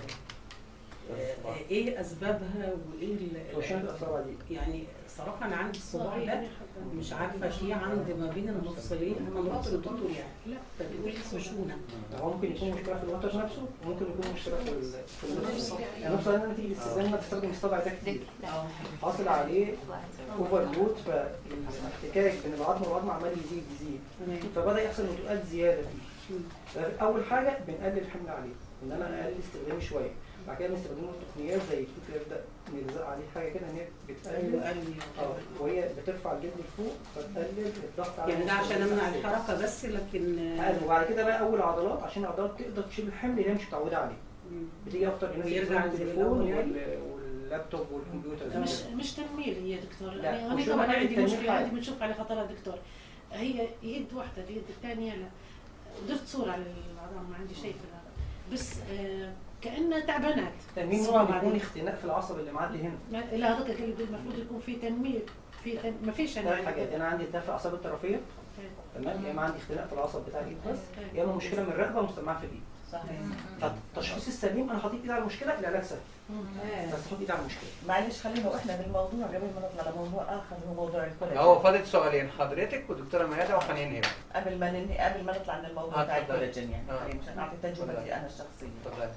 آه، ايه اسبابها وايه ال- خشونة الأصابع دي. يعني صراحه انا عندي الصباع ده مش عارفه في عند ما بين المفصلين انا رحت للدكتور يعني لا فبيقول لي خشونه هو ممكن يكون مشكله في الوتر نفسه وممكن يكون مشكله في ال- في النفس يعني مثلا انا نتيجه الاستخدام انا بستخدم الصبع ده كتير حاصل عليه اوفر لود فالاحتكاك بين العظم والعظم عمال يزيد يزيد فبدا يحصل نتوءات زياده فيه اول حاجه بنقلل الحمل عليه ان انا اقلل استخدامه شويه بعد كده بنستخدمه تقنيات زي كده يبدا نلزق عليه حاجه كده ان هي بتقلل أيوة، أيوة. اه وهي بترفع الجلد لفوق فتقلل الضغط على يعني ده عشان المفصل. امنع الحركه بس لكن حلو وبعد كده بقى اول عضلات عشان العضلات تقدر تشيل الحمل اللي هي مش متعوده عليه بتيجي اكتر الناس ويرجع اللي زي التليفون الأول يعني؟ وال- واللابتوب والكمبيوتر مش مش تنميل هي دكتور لا، يعني انا وشو طبعا معنى عندي التنميل مشكله حاجة؟ عندي بنشوف على خطرها دكتور هي يد واحده اليد الثانيه لا درت صوره على العظام ما عندي شيء في هذا بس آه كانها تعبانات التنميل صوابع ممكن يكون دي. اختناق في العصب اللي معدي هنا ما- لا هذاك اللي المفروض يكون في تنميل في تن... ما فيش انا ثلاث حاجات انا عندي التهاب في الاعصاب الطرفيه تمام يا اما عندي اختناق في العصب بتاع الايد بس يا اما مشكله من الرقبه مستمعه في الايد صحيح فالتشخيص السليم انا حاطط ايدي على المشكله العلاج سهل بس حط ايدي على المشكله معلش خلينا واحنا بالموضوع قبل ما نطلع لموضوع اخر هو موضوع الكولاجين هو فاضل سؤالين حضرتك ودكتوره ميادة وهننهي قبل ما ننهي قبل ما نطلع من الموضوع آه، بتاع اتفضل. الكولاجين يعني آه. خلينا مشان اعطي تجربتي اتفضل. انا الشخصيه اتفضل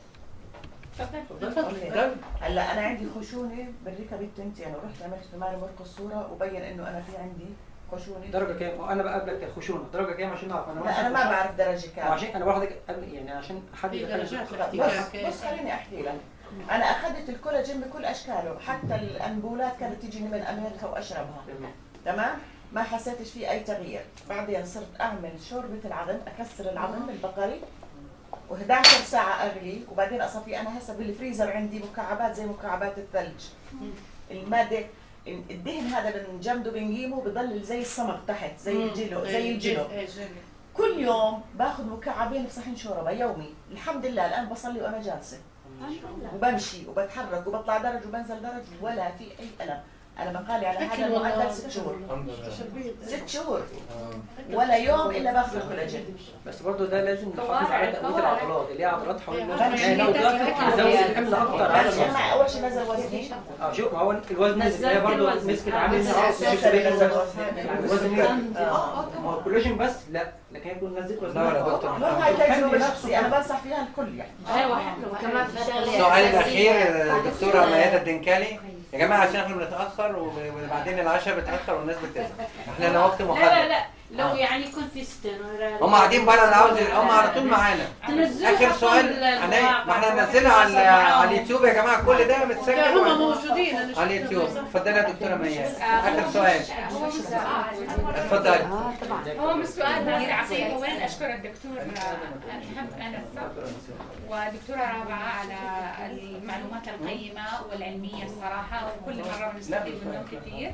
أوكي. هلا انا عندي خشونه بالركب التنتين ورحت عملت في ماري مرقص صوره وبين انه انا في عندي خشونه درجه كام انا بقابلك خشونه درجه كام عشان اعرف انا لا انا ما بعرف درجه كام عشان انا باخدك قبل يعني عشان احدد في الحاجة. درجات بس بس خليني احكي لك انا اخذت الكولاجين بكل اشكاله حتى الانبولات كانت تجيني من امريكا واشربها تمام ما حسيتش في اي تغيير بعدين صرت اعمل شوربه العظم اكسر العظم البقري و11 ساعه اغلي وبعدين اصفي انا هسه بالفريزر عندي مكعبات زي مكعبات الثلج الماده الدهن هذا بنجمده بنجيبه بضل زي السمك تحت زي الجلو زي الجلو كل يوم باخذ مكعبين بصحن شوربه يومي الحمد لله الان بصلي وانا جالسه وبمشي وبتحرك وبطلع درج وبنزل درج ولا في اي الم انا مقالي على هذا أكل ولا المعدل ست شهور الحمد لله ست شهور ولا يوم الا باخذ الكولاجين بس برضه ده لازم نحافظ على تقويه العضلات اللي هي عضلات حوالين النص أنا يعني لو دلوقتي نزود الحمل اكتر على عشان النص اول شيء نزل وزني اه شوف ما هو الوزن نزل هي برضه مسك العامل بس هنا أساساً شوف بين نزل الوزن وزني. الوزن نزل آه. ما هو الكولاجين بس لا لكن هي تكون نزلت وزن لا يا دكتور مو هاي تجربه شخصية انا بنصح فيها الكل يعني ايوه وكمان في شغله السؤال الاخير دكتوره ميادة الدنكالي يا جماعه عشان احنا بنتاخر وبعدين العشاء بتاخر والناس بتزهق احنا لنا وقت لا لا محدد لا لو آه. يعني يكون في استمرار هم قاعدين بره اللي عاوز هم على طول معانا تنزلوا اخر حطوا سؤال ال- عينيا ما احنا هننزلها على على اليوتيوب يا جماعه كل ده متسجل لا، هم وعلى- موجودين، أنا شفتهم. على اليوتيوب اتفضلي يا دكتوره ميادة آه، اخر سؤال هو مش سؤال اتفضلي هو مش سؤال كثير عصيب اولا اشكر الدكتور محمد انس ودكتوره رابعه على المعلومات القيمه والعلميه الصراحه وكل مره بنستفيد منهم كثير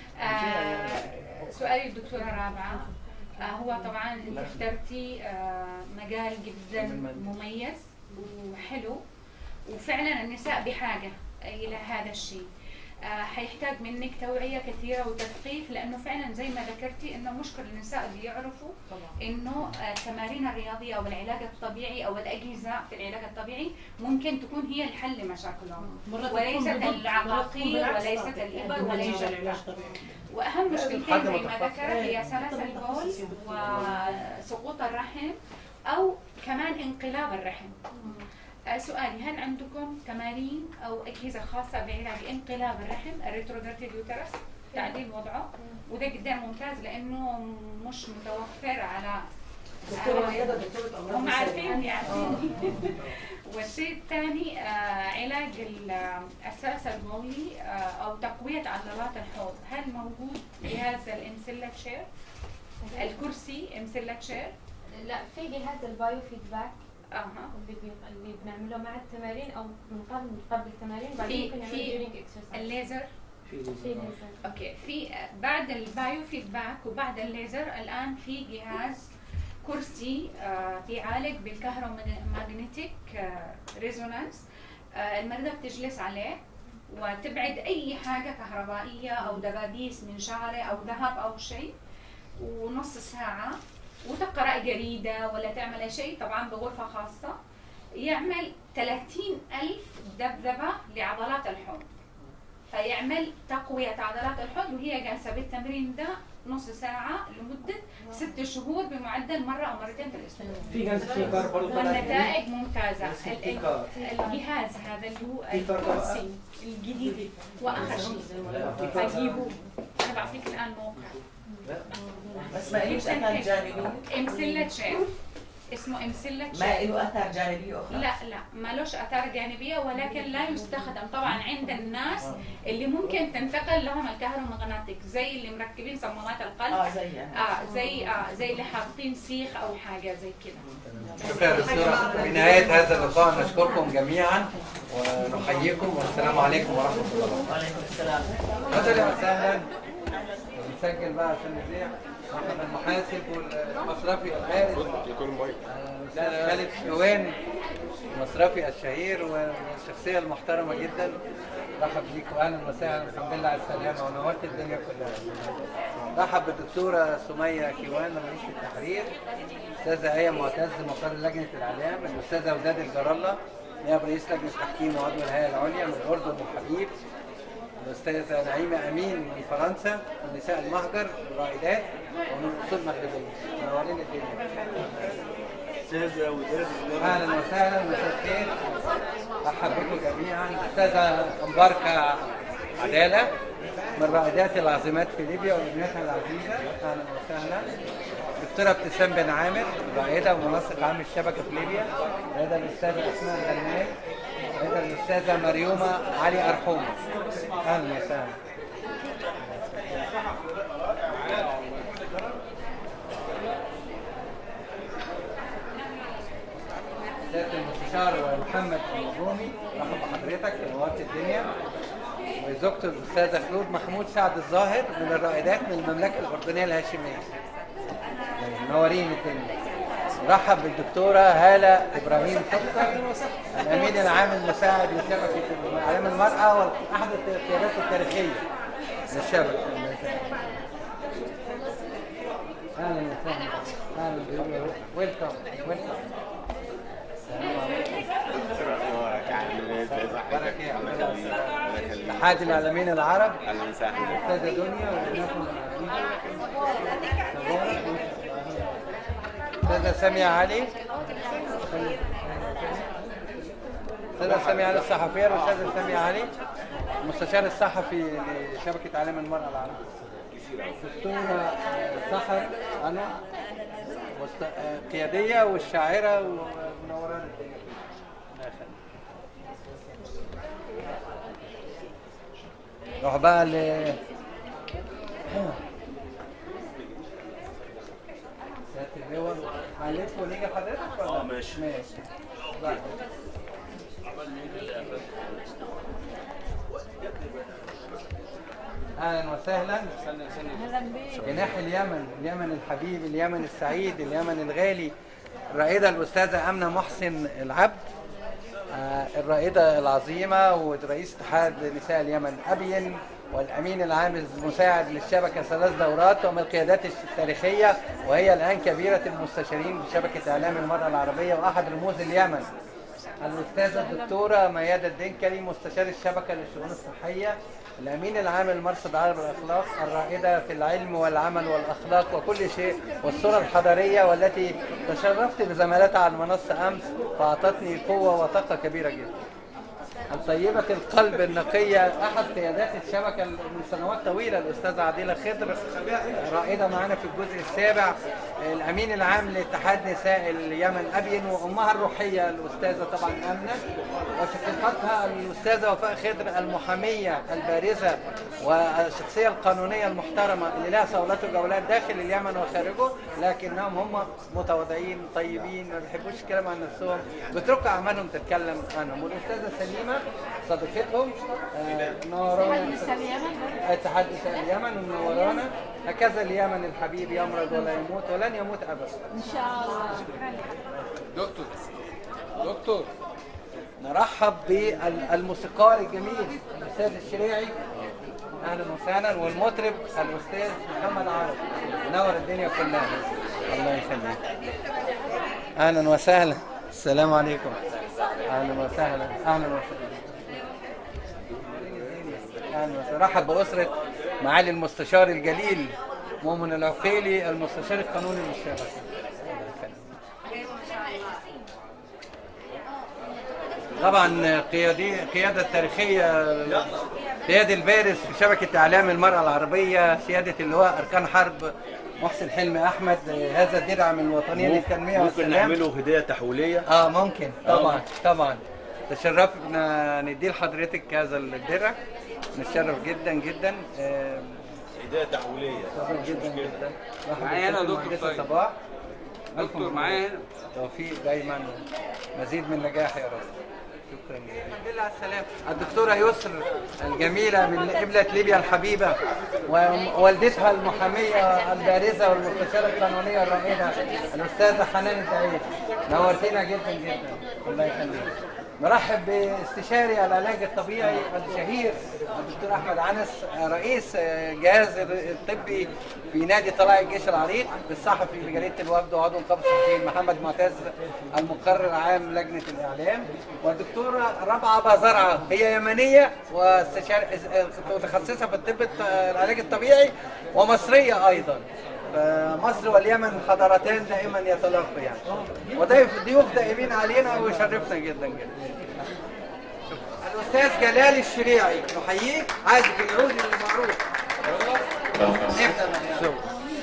آه، سؤالي للدكتوره رابعه آه، هو طبعا انت اخترتي آه، مجال جدا مميز وحلو وفعلا النساء بحاجه الى هذا الشيء آه، حيحتاج منك توعية كثيرة وتثقيف لأنه فعلا زي ما ذكرتي إنه مشكلة النساء اللي يعرفوا إنه آه، التمارين الرياضية أو العلاج الطبيعي أو الأجهزة في العلاج الطبيعي ممكن تكون هي الحل لمشاكلهم مرات وليست تكون بضد، مرات تكون العقاقير بالعكس. وليست الإبر النتيجة وليست العلاج طبيعي. واهم مشكلتين حد زي ما متخصص. ذكرت هي سلاسل البول وسقوط الرحم او كمان انقلاب الرحم آه، سؤالي هل عندكم تمارين او اجهزه خاصه بعلاج انقلاب الرحم الريتروجراتيد يوترس تعديل وضعه وده جدا ممتاز لانه مش متوفر على دكتورة ميادة دكتورة أمراض هم نسائية. عارفين عارفين والشيء الثاني آه، علاج الأساس البولي آه، أو تقوية عضلات الحوض هل موجود جهاز الإمسلة تشير؟ الكرسي إمسلة تشير؟ لا في جهاز البايو فيدباك اها اللي بي... اللي بنعمله مع التمارين او من قبل قبل التمارين بعدين في ممكن نعمل في during exercise. الليزر في ليزر اوكي في بعد البايو فيدباك وبعد الليزر الان في جهاز كرسي آه، بيعالج بالكهرومagnetic ريزونانس المريضه بتجلس عليه وتبعد اي حاجه كهربائيه او دبابيس من شعره او ذهب او شيء ونص ساعه وتقرا جريده ولا تعمل أي شيء طبعا بغرفه خاصه يعمل 30 ألف دبدبة لعضلات الحوض فيعمل تقوية عضلات الحوض وهي جالسة بالتمرين ده نص ساعة لمدة ست شهور بمعدل مرة أو مرتين في الأسبوع في جهاز في كار برضه طالع جديد. والنتائج ممتازة اسمه ال- في كار. الجهاز هذا اللي هو في كار بقى. الكرسي الجديد وآخر شيء في كار. هجيبوه أنا بعطيك الآن موقع بس ما إلوش أثار جانبية؟ امسلة شير اسمه امسلة شير ما إله أثار جانبية أخرى؟ لا لا مالوش اثار جانبيه ولكن لا يستخدم طبعا عند الناس اللي ممكن تنتقل لهم الكهرومغناطيك زي اللي مركبين صمامات القلب آه، زيها. اه زي اه زي اللي حاطين سيخ او حاجه زي كده شكرا دكتورة في نهاية هذا اللقاء نشكركم جميعا ونحييكم والسلام عليكم ورحمة الله وعليكم السلام أهلا وسهلا نسجل بقى عشان نذيع محمد المحاسب والمصرفي الغالي لا خالد شوان المصرفي الشهير والشخصية المحترمة جدا رحب بيكم أهلا وسهلا الحمد لله على السلامة ونورت الدنيا كلها رحب بالدكتورة سمية كيوان رئيس التحرير الأستاذة آية معتز مقر لجنة الإعلام الأستاذة وداد الجرالة نائب رئيس لجنة التحكيم وعضو الهيئة العليا من الأردن وحبيب الأستاذة نعيمة أمين من فرنسا من نساء المهجر الرائدات ومن أصول مغربية منورين الدنيا استاذه وزاره اهلا وسهلا مساء الخير ارحب بكم جميعا استاذه مباركه عداله من رائدات العاصمات في ليبيا وابنتها العزيزه اهلا وسهلا دكتوره ابتسام بن عامر رائده ومنسق عام الشبكه في ليبيا رائده الاستاذه اسماء الغناي رائده الاستاذه مريومه علي ارحومه اهلا وسهلا سيادة المستشار محمد النجومي رحب بحضرتك نورت الدنيا وزوجته الأستاذة خلود محمود سعد الظاهر من الرائدات من المملكة الأردنية الهاشمية منورين الدنيا رحب بالدكتورة هالة إبراهيم سكر الأمين العام المساعد لشبكة إعلام المرأة وأحد القيادات التاريخية للشبكة أهلا وسهلا أهلا بكم ويلكم ويلكم اتحاد الاعلاميين العرب الاستاذه دنيا وابنكم الاستاذه ساميه علي الاستاذه ساميه علي الصحفيه الاستاذه ساميه علي المستشار الصحفي لشبكه اعلام المراه العربيه دكتوره سحر انا مست- قياديه والشاعره ومنوران الدنيا الله يخليك. نروح بقى ل سيادة اللواء معلتكم نيجي حضرتك ولا؟ اه ماشي ماشي طيب. اهلا وسهلا جناح اليمن اليمن الحبيب اليمن السعيد اليمن الغالي الرائده الاستاذه امنه محسن العبد آه، الرائده العظيمه ورئيس اتحاد نساء اليمن ابين والامين العام المساعد للشبكه ثلاث دورات ومن القيادات التاريخيه وهي الان كبيره المستشارين بشبكه اعلام المراه العربيه واحد رموز اليمن الاستاذه الدكتوره ميادة الدنكلي مستشار الشبكه للشؤون الصحيه الامين العام لمرصد عرب الاخلاق الرائده في العلم والعمل والاخلاق وكل شيء والصوره الحضاريه والتي تشرفت بزمالتها على المنصه امس فاعطتني قوه وطاقه كبيره جدا الطيبة القلب النقية أحد قيادات الشبكة من سنوات طويلة الأستاذة عديلة خضر رائدة معانا في الجزء السابع الأمين العام لاتحاد نساء اليمن أبين وأمها الروحية الأستاذة طبعا أمنة وشقيقتها الأستاذة وفاء خضر المحامية البارزة والشخصية القانونية المحترمة اللي لها صولات وجولات داخل اليمن وخارجه لكنهم هم متواضعين طيبين ما بيحبوش الكلام عن نفسهم بيتركوا أعمالهم تتكلم عنهم والأستاذة سليمة صديقتهم آه، منورانا اتحاد نساء اليمن منورانا هكذا اليمن الحبيب يمرض ولا يموت ولن يموت أبدا ان شاء الله دكتور دكتور نرحب بالموسيقار الجميل الاستاذ الشريعي اهلا وسهلا والمطرب الاستاذ محمد عرب منور الدنيا كلها الله يخليك اهلا وسهلا السلام عليكم اهلا وسهلا اهلا وسهلا اهلا وسهلا رحب باسره معالي المستشار الجليل مؤمن العقيلي المستشار القانوني للشبكه طبعا قيادي قيادة تاريخية قيادة البارز في شبكة إعلام المرأة العربية سيادة اللواء أركان حرب محسن حلمي أحمد هذا الدرع من الوطنية للتنمية ممكن والسلام نعمله هديه تحويليه اه ممكن طبعا آه. طبعا تشرفنا ندي لحضرتك هذا الدرع نتشرف جدا جدا آه، هديه تحويليه شكرا جدا جدا معايا أنا دكتور مهندسة طيب. صباح دكتور ألف معايا مبروك. توفيق دايما مزيد من نجاح يا رب شكرا جدا الحمد لله على السلامة الدكتورة يسر الجميلة من قبلة ليبيا الحبيبة ووالدتها المحامية البارزة والمستشارة القانونية الرائدة الأستاذة حنان الدعيش نورتينا جدا جدا الله يخليك نرحب باستشاري العلاج الطبيعي الشهير الدكتور احمد عنس رئيس جهاز الطبي في نادي طلائع الجيش العريق بالصحفي لجريده الوفد وعضو نقابه الصحفيين محمد معتز المقرر عام لجنه الاعلام والدكتوره ربعه بازرعه هي يمنيه واستشار متخصصه في الطب العلاج الطبيعي ومصريه ايضا فمصر واليمن حضارتان دائما يتلاقوا يعني وضيف ضيوف دائمين علينا ويشرفنا جدا جدا الاستاذ جلال الشريعي نحييك عازف العود المعروف نبدا معاك.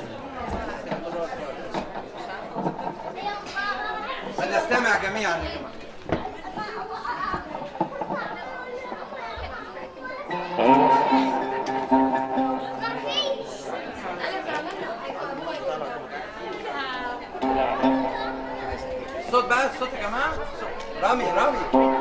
فلنستمع جميعا يا جماعه الصوت بقى الصوت يا جماعه رامي رامي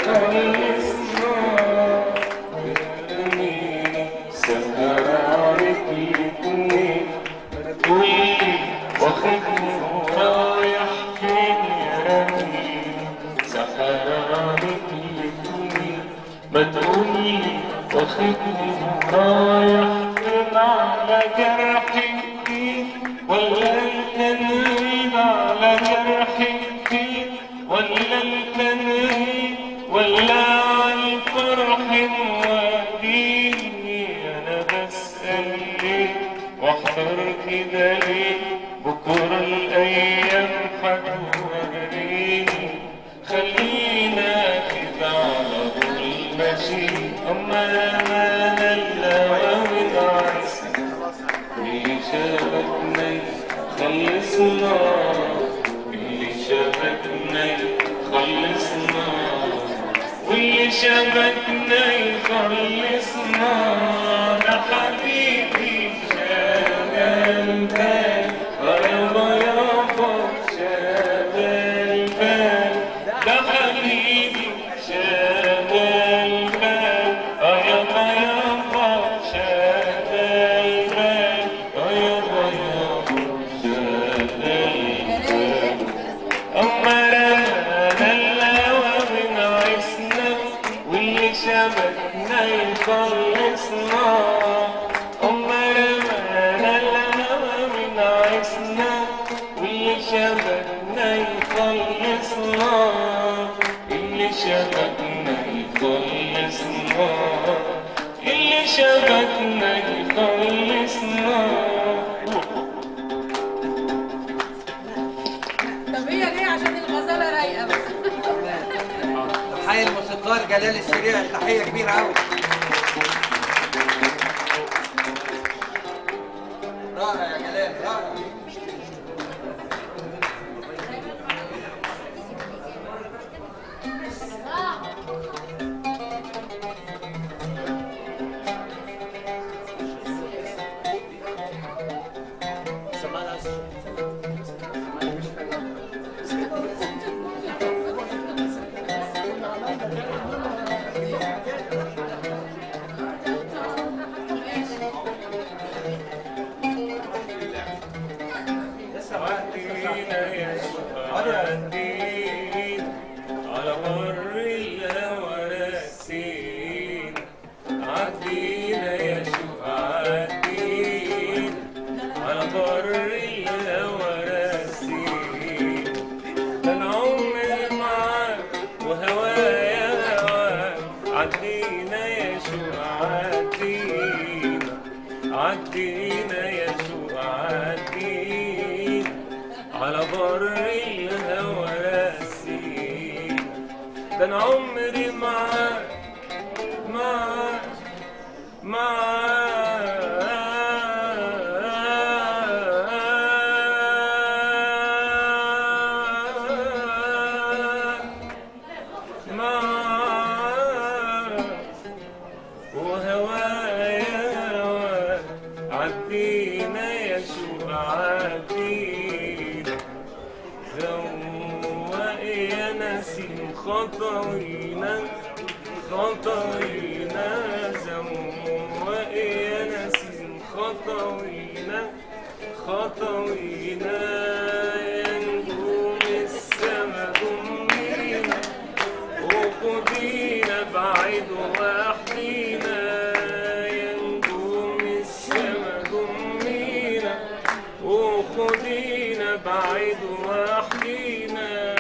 خلصنا بترميني سهرانك الاتنين بتقولي واخدني ورايح فين يا رميني سهرانك الاتنين بتقولي واخدني ورايح فين على جرحي ولا التنهيد على جرحي ولا التنهيد ولا على الفرح موديني انا بسأل ليه واحضر كده ليه بكرة الايام هتوريني خلينا كده على طول ماشي اما انا الهوى عايز اللي شبكنا خلصنا اللي شبكنا خلصنا واللي شبكنا يخلصنا ده حبيبي شغال بال يابا يابا شغال بال ده حبيبي شغال بال يابا يابا شغال بال يابا يابا شغال بال أما رمانا الهوى من عسنا واللي شبكنا يخلصنا أما رمانا الهوى من عسنا واللي شبكنا يخلصنا اللي شبكنا يخلصنا اللي شبكنا يخلصنا طب هي ليه عشان الغزاله رايقه بس تحية الموسيقار جلال السريع تحية كبيرة أوي رائع يا جلال رائع عدينا يا عدين على مر الهوى راسين عدينا يا شوق عدين على مر الهوى راسين كان عمري معاك وهوايا هواك عدينا يا شوق عدينا عدينا يا شوق عدينا على بر الهوى راسين ده انا عمري معاك معاك معاك معاك وهوايا هواك عدينا يا شوق عدينا زواق يا نسيم خطوينا خطوينا زواق يا نسيم خطوينا خطوينا يا نجوم السما ضمينا وخدينا بعيد وحدينا يا نجوم السما ضمينا وخدينا بعيد وحدينا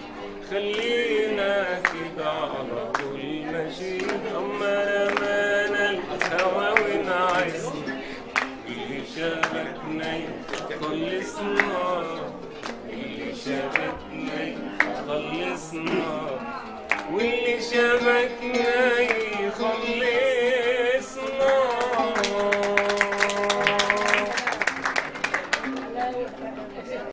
خلينا كده على طول ماشيين أما رمانا الهوى ونعسنا اللي شبكنا خلصنا اللي شبكنا خلصنا واللي شبكنا